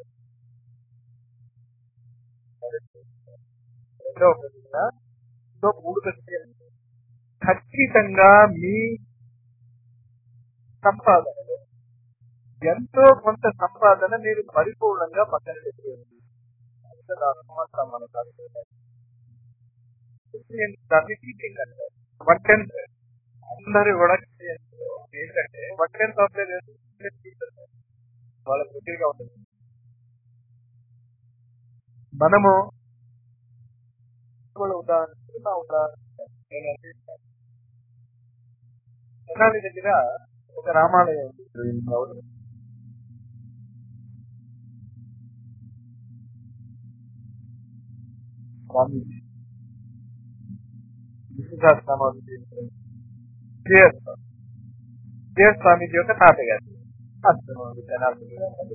Speaker 3: రెండో ప్రశ్న ఇంకో మూడు ప్రశ్నలు ఖచ్చితంగా మీ సంపాదనలో ఎంతో కొంత సంపాదన మీరు పరిపూర్ణంగా పక్కన పెట్టేయండి అంతదానం మన దాన్ని టీచింగ్ అంటారు వన్ టెన్త్ అందరూ కూడా ఏంటంటే వన్ టెన్త్ ఆఫ్ వాళ్ళ బుద్ధిగా ఉంటుంది మనము కూడా ఉదాహరణ నా ఉదాహరణ నేను అందిస్తాను. తెనాలి దగ్గర ఒక రామాలయం ఉంది అవును. స్వామీజీ విశ్వదాస్ స్వామీజీ కేఎస్ కేఎస్ స్వామీజీ యొక్క తాతగారు అర్థమవుతుంది తెనాలి దగ్గర.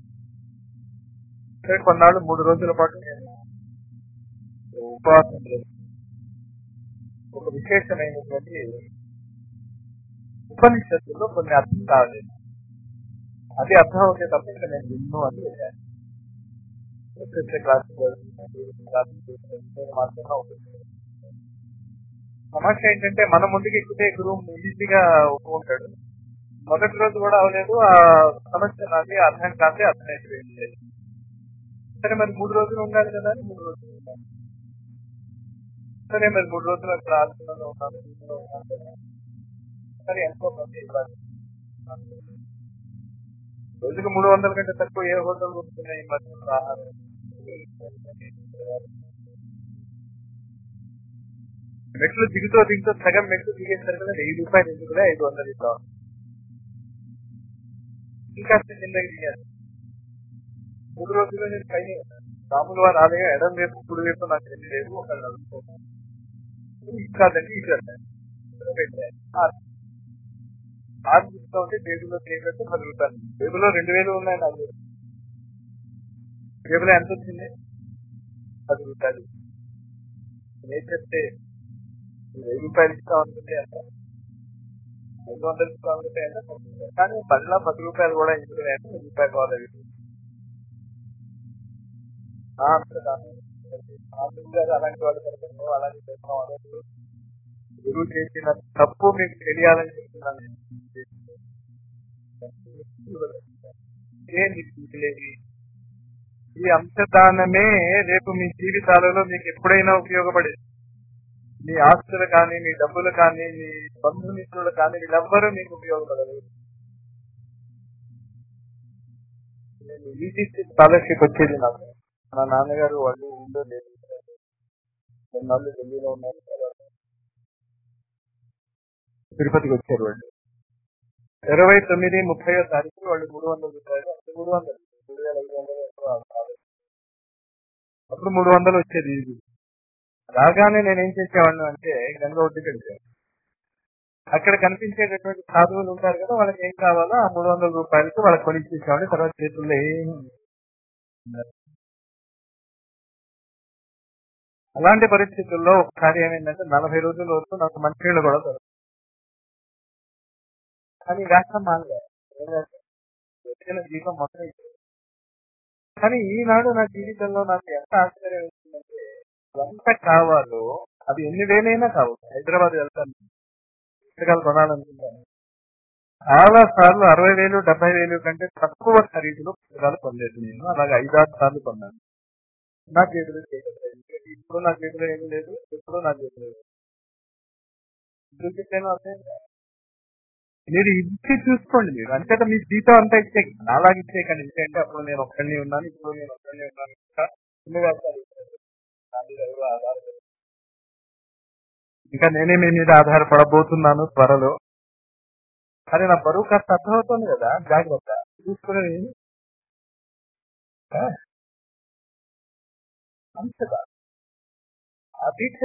Speaker 3: ఇక్కడ కొన్నాళ్ళు మూడు రోజుల పాటు నేను ఉపవాసం చేశాను. ఒక విశేషమైనటువంటి ఉపనిషత్తులో కొన్ని అర్థం కాలేదు అది అర్థం అవుతే తప్ప ఇంకా నేను విన్ను అని వెళ్ళాను వచ్చేసే క్లాస్ మాత్రమే ఉంటుంది సమస్య ఏంటంటే మన ముందుకి ఎక్కితే గురువు ఈజీగా ఒప్పుకుంటాడు మొదటి రోజు కూడా అవలేదు ఆ సమస్య నాది అర్థం కాదే అర్థమైపోయింది సరే మరి మూడు రోజులు ఉండాలి కదా అని మూడు రోజులు ఉన్నాను సరే మరి మూడు రోజులు అక్కడ ఆలోచనలో ఉన్నాను ఇంట్లో ఉన్నాను కదా. సరే ఎంతో మంది ఇవ్వాలి రోజుకు మూడు వందల కంటే తక్కువ ఏ హోటల్ వస్తున్నాయి ఈ మధ్య ఆహారం మెట్లు దిగుతో దిగుతో సగం మెట్లు దిగేసరికి కదా వెయ్యి రూపాయలు ఎందుకు కూడా ఐదు వందలు ఇద్దాం ఇంకా కిందకి దిగాను మూడు రోజులు నేను పైన రాముల వారి ఆలయం ఎడం వైపు కుడి వైపు నాకు తెలియదు లేదు ఒక నడుచుకున్నాను కాదండి ఇటు వెళ్ళాను. పెట్టాను. ఆరు. ఆరు చూస్తా ఉంటే టేబుల్లో చేయబెట్టి పది రూపాయలు టేబుల్లో రెండు వేలు ఉన్నాయి నాకు తెలియదు. టేబుల్ ఎంత వచ్చింది పది రూపాయలు నేను చెప్తే వెయ్యి రూపాయలు ఇస్తా ఉంటుంది అంట ఐదు వందలు ఇస్తా ఉంటే అంటే పది రూపాయలు. కానీ మళ్ళా పది రూపాయలు కూడా ఇందులో అంటే వెయ్యి రూపాయలు కావాలి ఆ, అంతే కాదు. ఆ, మీరు కాదు, అలాంటి వాళ్ళు పెడతారు అలాంటి చేస్తాం అలాంటి గురువు చేసిన తప్పు మీకు తెలియాలని చెప్తున్నాను నేను. ఇదే మీకు మిగిలేది. ఈ అంశదానమే రేపు మీ జీవితాలలో మీకు ఎప్పుడైనా ఉపయోగపడేది మీ ఆస్తులు కానీ మీ డబ్బులు కానీ మీ బంధుమిత్రులు కానీ వీళ్ళెవ్వరూ మీకు ఉపయోగపడదు నేను ఈజీ స్కాలర్షిప్ వచ్చేది నాకు మా నాన్నగారు వాళ్ళు ఊళ్ళో లేదు కొన్నాళ్ళు ఢిల్లీలో ఉన్నారు తర్వాత తిరుపతికి వచ్చారు వాళ్ళు ఇరవై తొమ్మిది ముప్పై తారీఖు వాళ్ళు మూడు వందల రూపాయలు అప్పుడు మూడు వందలు మూడు వేల ఐదు వందలు ఎక్కువ కాలేదు. అప్పుడు మూడు వందలు వచ్చేది ఇది రాగానే నేను ఏం చేసేవాడిని అంటే గంగ ఒడ్డుకి వెళ్ళాను అక్కడ కనిపించేటటువంటి సాధువులు ఉంటారు కదా వాళ్ళకి ఏం కావాలో ఆ మూడు వందల రూపాయలకి వాళ్ళకి కొనిచ్చేసామని తర్వాత చేతుల్లో ఏం ఉండదు. అలాంటి పరిస్థితుల్లో ఒకసారి ఏమైందంటే నలభై రోజుల వరకు నాకు మంచినీళ్ళు కూడా దొరకదు కానీ వేస్తాం మానలే ఏం చేస్తాం? వచ్చిన జీవితం మొత్తం ఇచ్చేది. కానీ ఈనాడు నా జీవితంలో నాకు ఎంత ఆశ్చర్యం వేసిందంటే ఎంత కావాలో అది ఎన్ని వేలైనా కావచ్చు హైదరాబాద్ వెళ్తాను పుస్తకాలు కొనాలనుకుంటాను చాలా సార్లు అరవై వేలు డెబ్బై వేలు కంటే తక్కువ ఖరీదులో పుస్తకాలు కొనలేదు నేను అలాగే ఐదారు సార్లు కొన్నాను నా చేతిలో చేయలేదు ఇప్పుడు నా చేతిలో ఏమీ లేదు ఎప్పుడు నా చేతిలో లేదు ఎందుకు చెప్పాను అర్థం కాదు. మీరు ఇచ్చి చూసుకోండి మీరు అంతేత మీ జీతం అంతా ఇచ్చే అలాగే ఇచ్చేయకండి ఎందుకంటే అప్పుడు నేను ఒక్కడిని ఉన్నాను ఇప్పుడు నేను ఒక్కడిని ఉన్నాను ఇంకా ఎన్ని వేస్తారు నా మీద ఎవరు ఆధారపడరు. ఇంకా నేనే మీ మీద ఆధారపడబోతున్నాను త్వరలో కానీ నా బరువు కాస్త అర్థమవుతుంది కదా జాగ్రత్త చూసుకునేది ఆ? అంతగా ఆ దీక్ష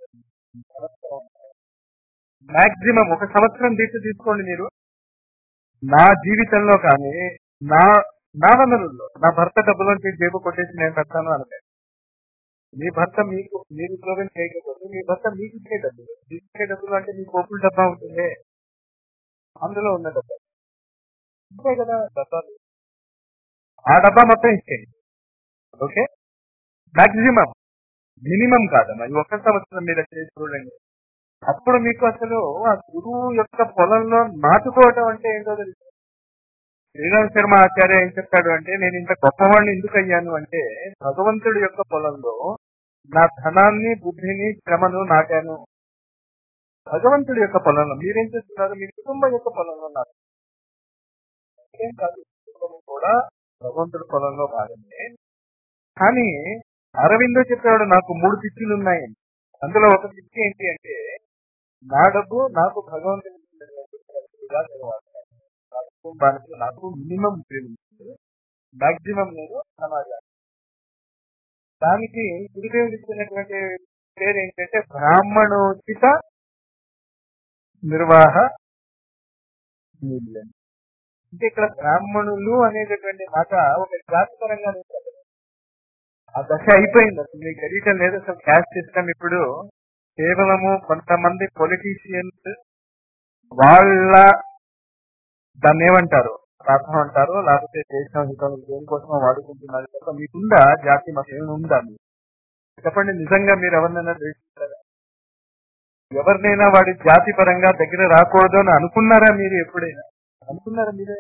Speaker 3: మాక్సిమం ఒక సంవత్సరం దీక్ష తీసుకోండి మీరు నా జీవితంలో కానీ నా నా వనరుల్లో నా భర్త డబ్బులోంచి జేబు కొట్టేసి నేను పెడతాను అనలే మీ భర్త మీకు మీరు ఉద్యోగం చేయకపోతే మీ భర్త మీకు ఇచ్చే డబ్బులు మీకు ఇచ్చే డబ్బులు అంటే మీ కోపుల డబ్బా ఉంటుంది అందులో ఉన్న డబ్బా అంతే కదా డబ్బాలు ఆ డబ్బా మొత్తం ఇచ్చేయండి ఓకే మాక్సిమం మినిమం కాదమ్మా ఈ ఒక్క సంవత్సరం మీద చేసి చూడండి అప్పుడు మీకు అసలు ఆ గురువు యొక్క పొలంలో నాటుకోవటం అంటే ఏంటో తెలుసు శ్రీరామ్ శర్మ ఆచార్య ఏం చెప్తాడు అంటే నేను ఇంత గొప్పవాడిని ఎందుకు అయ్యాను అంటే భగవంతుడి యొక్క పొలంలో నా ధనాన్ని బుద్ధిని శ్రమను నాటాను భగవంతుడి యొక్క పొలంలో మీరేం చేస్తున్నారు మీ కుటుంబం యొక్క పొలంలో నాటు ఏం కాదు కుటుంబం కూడా భగవంతుడి పొలంలో భాగమే కానీ అరవిందో చెప్పాడు నాకు మూడు పిచ్చిలు ఉన్నాయి అందులో ఒక పిచ్చి ఏంటి అంటే నా డబ్బు నాకు భగవంతుని ఇచ్చినటువంటిదిగా నేను వాడతాను. నా కుటుంబానికి నాకు మినిమం మాక్సిమం నేను సమాజాన్ని దానికి గురుదేవుడు ఇచ్చినటువంటి పేరు ఏంటంటే బ్రాహ్మణోచిత నిర్వాహ మూల్యం అంటే ఇక్కడ బ్రాహ్మణులు అనేటటువంటి మాట ఒక జాతిపరంగా నేను చెప్పను. ఆ దశ అయిపోయింది అసలు మీకు తెలియటం లేదు అసలు క్యాస్ట్ సిస్టమ్ ఇప్పుడు కేవలము కొంతమంది పొలిటీషియన్స్ వాళ్ళ దాన్ని ఏమంటారు ప్రార్థన అంటారు లేకపోతే దేశం హితం దేనికోసమో వాడుకుంటున్నారు తప్ప మీకుందా జాతి మతం ఏమి ఉందా మీకు? చెప్పండి నిజంగా మీరు ఎవరినైనా ద్వేషిస్తారా ఎవరినైనా వాడి జాతి పరంగా దగ్గర రాకూడదు అని అనుకున్నారా మీరు ఎప్పుడైనా అనుకున్నారా మీరే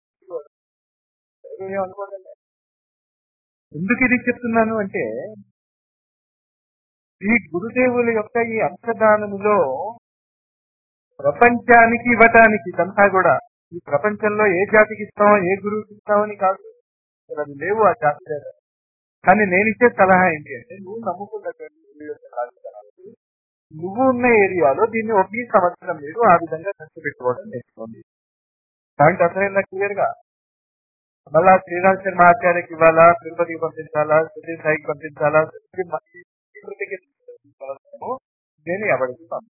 Speaker 3: ఎవరు ఏం అనుకోవడం లేదు. ఎందుకు ఇది చెప్తున్నాను అంటే ఈ గురుదేవుల యొక్క ఈ అంశదానములో ప్రపంచానికి ఇవ్వటానికి ఇదంతా కూడా ఈ ప్రపంచంలో ఏ జాతికి ఇస్తామో ఏ గురువుకి ఇస్తామని కాదు అసలు అది లేవు ఆ జాతి దగ్గర. కానీ నేను ఇచ్చే సలహా ఏంటి అంటే నువ్వు నమ్ముకున్నటువంటి గురువు యొక్క కార్యక్రమాలు నువ్వు ఉన్న ఏరియాలో దీన్ని ఒకే సంవత్సరం మీరు ఆ విధంగా ఖర్చు పెట్టుకోవడం నేర్చుకోండి పాయింట్ అర్థమైందా క్లియర్ గా మళ్ళా శ్రీరామ్ శర్మ ఆచార్యకి ఇవ్వాలా తిరుపతికి పంపించాలా సిద్ధి సాయికి పంపించాలా తిరుపతికి సంవత్సరము నేను ఎవరికి పంపించాను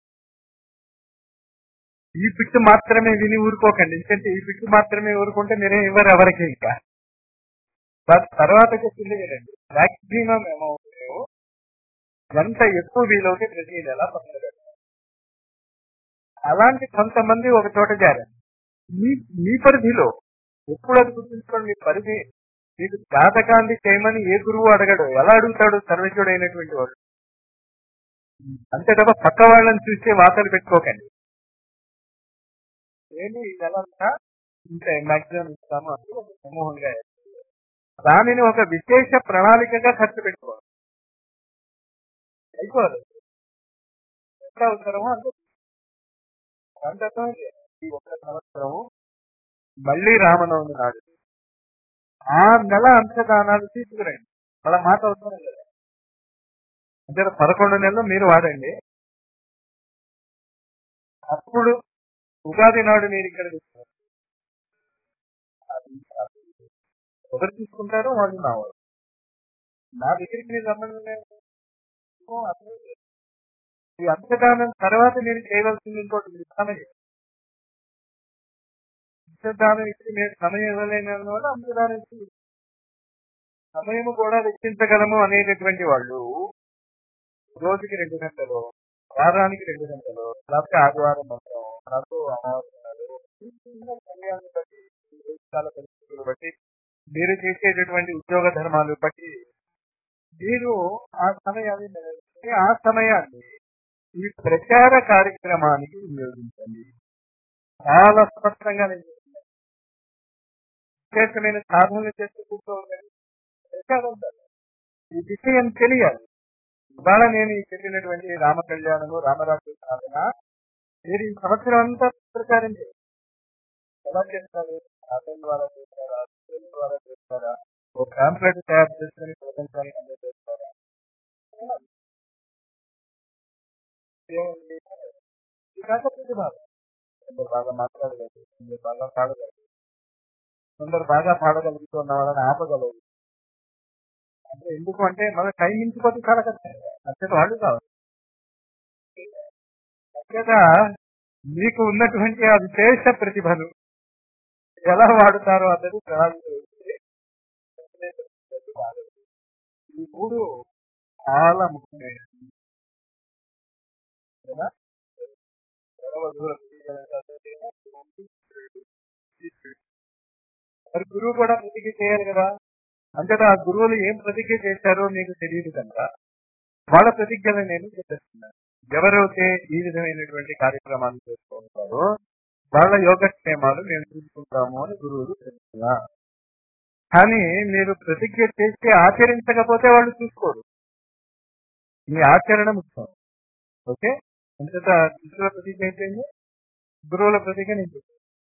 Speaker 3: ఈ బిట్టు మాత్రమే విని ఊరుకోకండి ఎందుకంటే ఈ బిట్టు మాత్రమే ఊరుకుంటే మీరేం ఇవ్వరు ఎవరికి ఇంకా దాని తర్వాత చెప్పింది వినండి మాక్సిమం అమౌంట్ ఎంత ఎక్కువ వీలవుతే ప్రతి నెల పక్కన పెట్టాలి అలాంటి కొంతమంది ఒక చోట చేరారు మీ మీ పరిధిలో ఎప్పుడు అది గుర్తుంచుకోండి మీ పరిధి మీకు జాతకాన్ని చేయమని ఏ గురువు అడగడు ఎలా అడుగుతాడు సర్వజ్ఞుడు అయినటువంటి వాడు అంతే తప్ప పక్క వాళ్ళని చూస్తే వాతలు పెట్టుకోకండి ఏంటి ఈ నెల అంతా ఇంత మాక్సిమం ఇస్తాము అని ఒక సమూహంగా దానిని ఒక విశేష ప్రణాళికగా ఖర్చు పెట్టుకోవాలి అయిపోవాలి ఎంత అవసరమో అంత అంత అర్థమైంది. ఈ ఒక్క సంవత్సరము మళ్ళీ రామనవమి నాడు ఆ నెల అంశదానాలు తీసుకురండి వాళ్ళ మాట అవసరం కదా అంటే పదకొండు నెలలు మీరు వాడండి అప్పుడు ఉగాది నాడు మీరు ఇక్కడ తీసుకురండి. అది అది ఎవరు తీసుకుంటారో వాళ్ళు నా వాళ్ళు నా దగ్గరికి మీరు రమ్మని ఓ, అర్థం లేదు. ఈ అంశదానం తర్వాత మీరు చేయవలసింది ఇంకోటి ఉంది, సమయం అంశదానం ఇచ్చి మీరు సమయం ఇవ్వలేని వల్ల అంశదానం ఇచ్చి సమయము కూడా వెచ్చించగలము అనేటటువంటి వాళ్ళు రోజుకి రెండు గంటలు వారానికి రెండు గంటలు లేకపోతే ఆదివారం మాత్రం నాకు అమావాస్య నాడు, ఈ చిన్న సమయాన్ని బట్టి ఈ దేశాల పరిస్థితులు బట్టి మీరు చేసేటటువంటి ఉద్యోగ ధర్మాలు బట్టి మీరు ఆ సమయాన్ని నిర్ణయించుకొని ఆ సమయాన్ని ఈ ప్రచార కార్యక్రమానికి వినియోగించండి చాలా స్పష్టంగా నేను చెప్తున్నాను. విశేషమైన సాధనలు చేస్తూ కూర్చోవాలి ప్రచారం కాదు. ఈ విషయం తెలియాలి ఇవాళ నేను ఈ చెప్పినటువంటి రామ కళ్యాణము రామరాజు సాధన మీరు ఈ సంవత్సరం అంతా ప్రచారం చేయాలి ఎలా చేస్తారు ఆటం ద్వారా చేస్తారా సెల్ ద్వారా చేస్తారా ఓ పాంప్లెట్ తయారు చేసుకుని ప్రపంచానికి అందజేస్తారా ఏముంది? ఇది కాక ప్రతిభ కొందరు బాగా మాట్లాడగలరు కొందరు బాగా పాడగలరు కొందరు బాగా పాడగలుగుతున్న వాళ్ళని ఆపగలరు అంటే ఎందుకు అంటే మన టైం మించిపోతే చాలా కష్టం అంతే వాళ్ళు కావాలి అంతేత మీకు ఉన్నటువంటి ఆ విశేష ప్రతిభను ఎలా వాడుతారో అన్నది ప్రణాళిక వేసి ఈ మూడు చాలా ముఖ్యమైనది కదా? సర్వదూర మరి గురువు కూడా ప్రతిజ్ఞ చేయాలి కదా అంతేత ఆ గురువులు ఏం ప్రతిజ్ఞ చేశారో మీకు తెలియదు కనుక వాళ్ళ ప్రతిజ్ఞలు నేను చెప్పేస్తున్నాను ఎవరైతే ఈ విధమైనటువంటి కార్యక్రమాలు చేస్తూ ఉంటారో వాళ్ళ యోగక్షేమాలు మేము చూసుకుంటాము అని గురువులు చెప్తున్నారు కానీ మీరు ప్రతిజ్ఞ చేసి ఆచరించకపోతే వాళ్ళు చూసుకోరు మీ ఆచరణ ముఖ్యం ఓకే అంతేత శిష్యుల ప్రతిజ్ఞ అయిపోయింది గురువుల ప్రతిజ్ఞ నేను చెప్పాను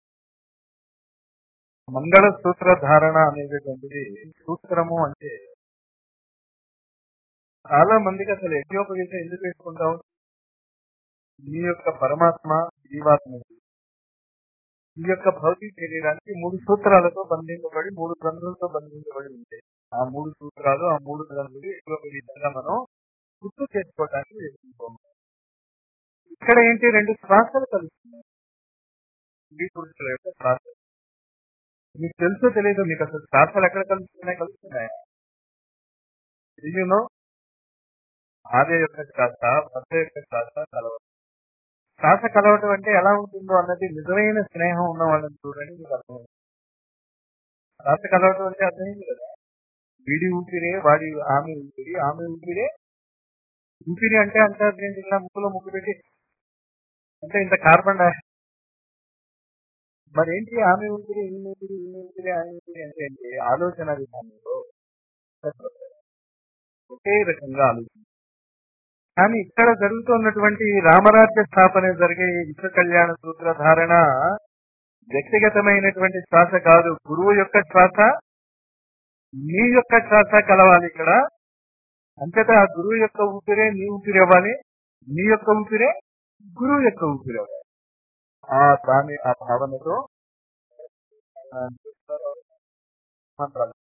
Speaker 3: మంగళ సూత్ర ధారణ అనేటటువంటిది సూత్రము అంటే చాలా మందికి అసలు యజ్ఞోపవీతం ఎందుకు వేసుకుంటాం మీ యొక్క పరమాత్మ జీవాత్మ ఈ యొక్క భౌతిక శరీరానికి మూడు సూత్రాలతో బంధించబడి మూడు గ్రంథులతో బంధించబడి ఉంటాయి ఆ మూడు సూత్రాలు ఆ మూడు గ్రంథులు యజ్ఞోపవీతంగా మనం గుర్తు చేసుకోవడానికి వేసుకుంటాం ఇక్కడ ఏంటి రెండు శ్వాసలు కలుస్తున్నాయి స్త్రీ పురుషుల యొక్క శ్వాస మీకు తెలుసో తెలియదు మీకు అసలు శ్వాసలు ఎక్కడ కలుస్తున్నాయి కలుస్తున్నాయా తెలియనో ఆర్య యొక్క శ్వాస భర్త యొక్క శ్వాస కలవడం శ్వాస కలవటం అంటే ఎలా ఉంటుందో అన్నది నిజమైన స్నేహం ఉన్న వాళ్ళని చూడండి మీకు అర్థం శ్వాస కలవటం అంటే అర్థమైంది కదా వీడి ఊపిరే వాడి ఆమె ఊపిరి ఆమె ఊపిరే ఊపిరి అంటే అంటే నేను ఇలా ముక్కులో ముక్కు పెట్టి అంటే ఇంత కార్బన్ డై మరి ఏంటి ఆమె ఊపిరి ఈమె ఊపిరి ఈమె ఊపిరి ఆమె ఊపిరి అంటే ఏంటి ఆలోచన విధానంలో ఒకే రకంగా ఆలోచన కానీ ఇక్కడ జరుగుతున్నటువంటి ఈ రామరాజ్య స్థాపన జరిగే ఈ విశ్వ కళ్యాణ సూత్ర ధారణ వ్యక్తిగతమైనటువంటి శ్వాస కాదు గురువు యొక్క శ్వాస మీ యొక్క శ్వాస కలవాలి ఇక్కడ అంతటా ఆ గురువు యొక్క ఊపిరే నీ ఊపిరి అవ్వాలి నీ యొక్క ఊపిరే గురువు యొక్క ఊపిరి అవ్వాలి ఆ దాని ఆ భావనతో ఆ, మంత్రాలు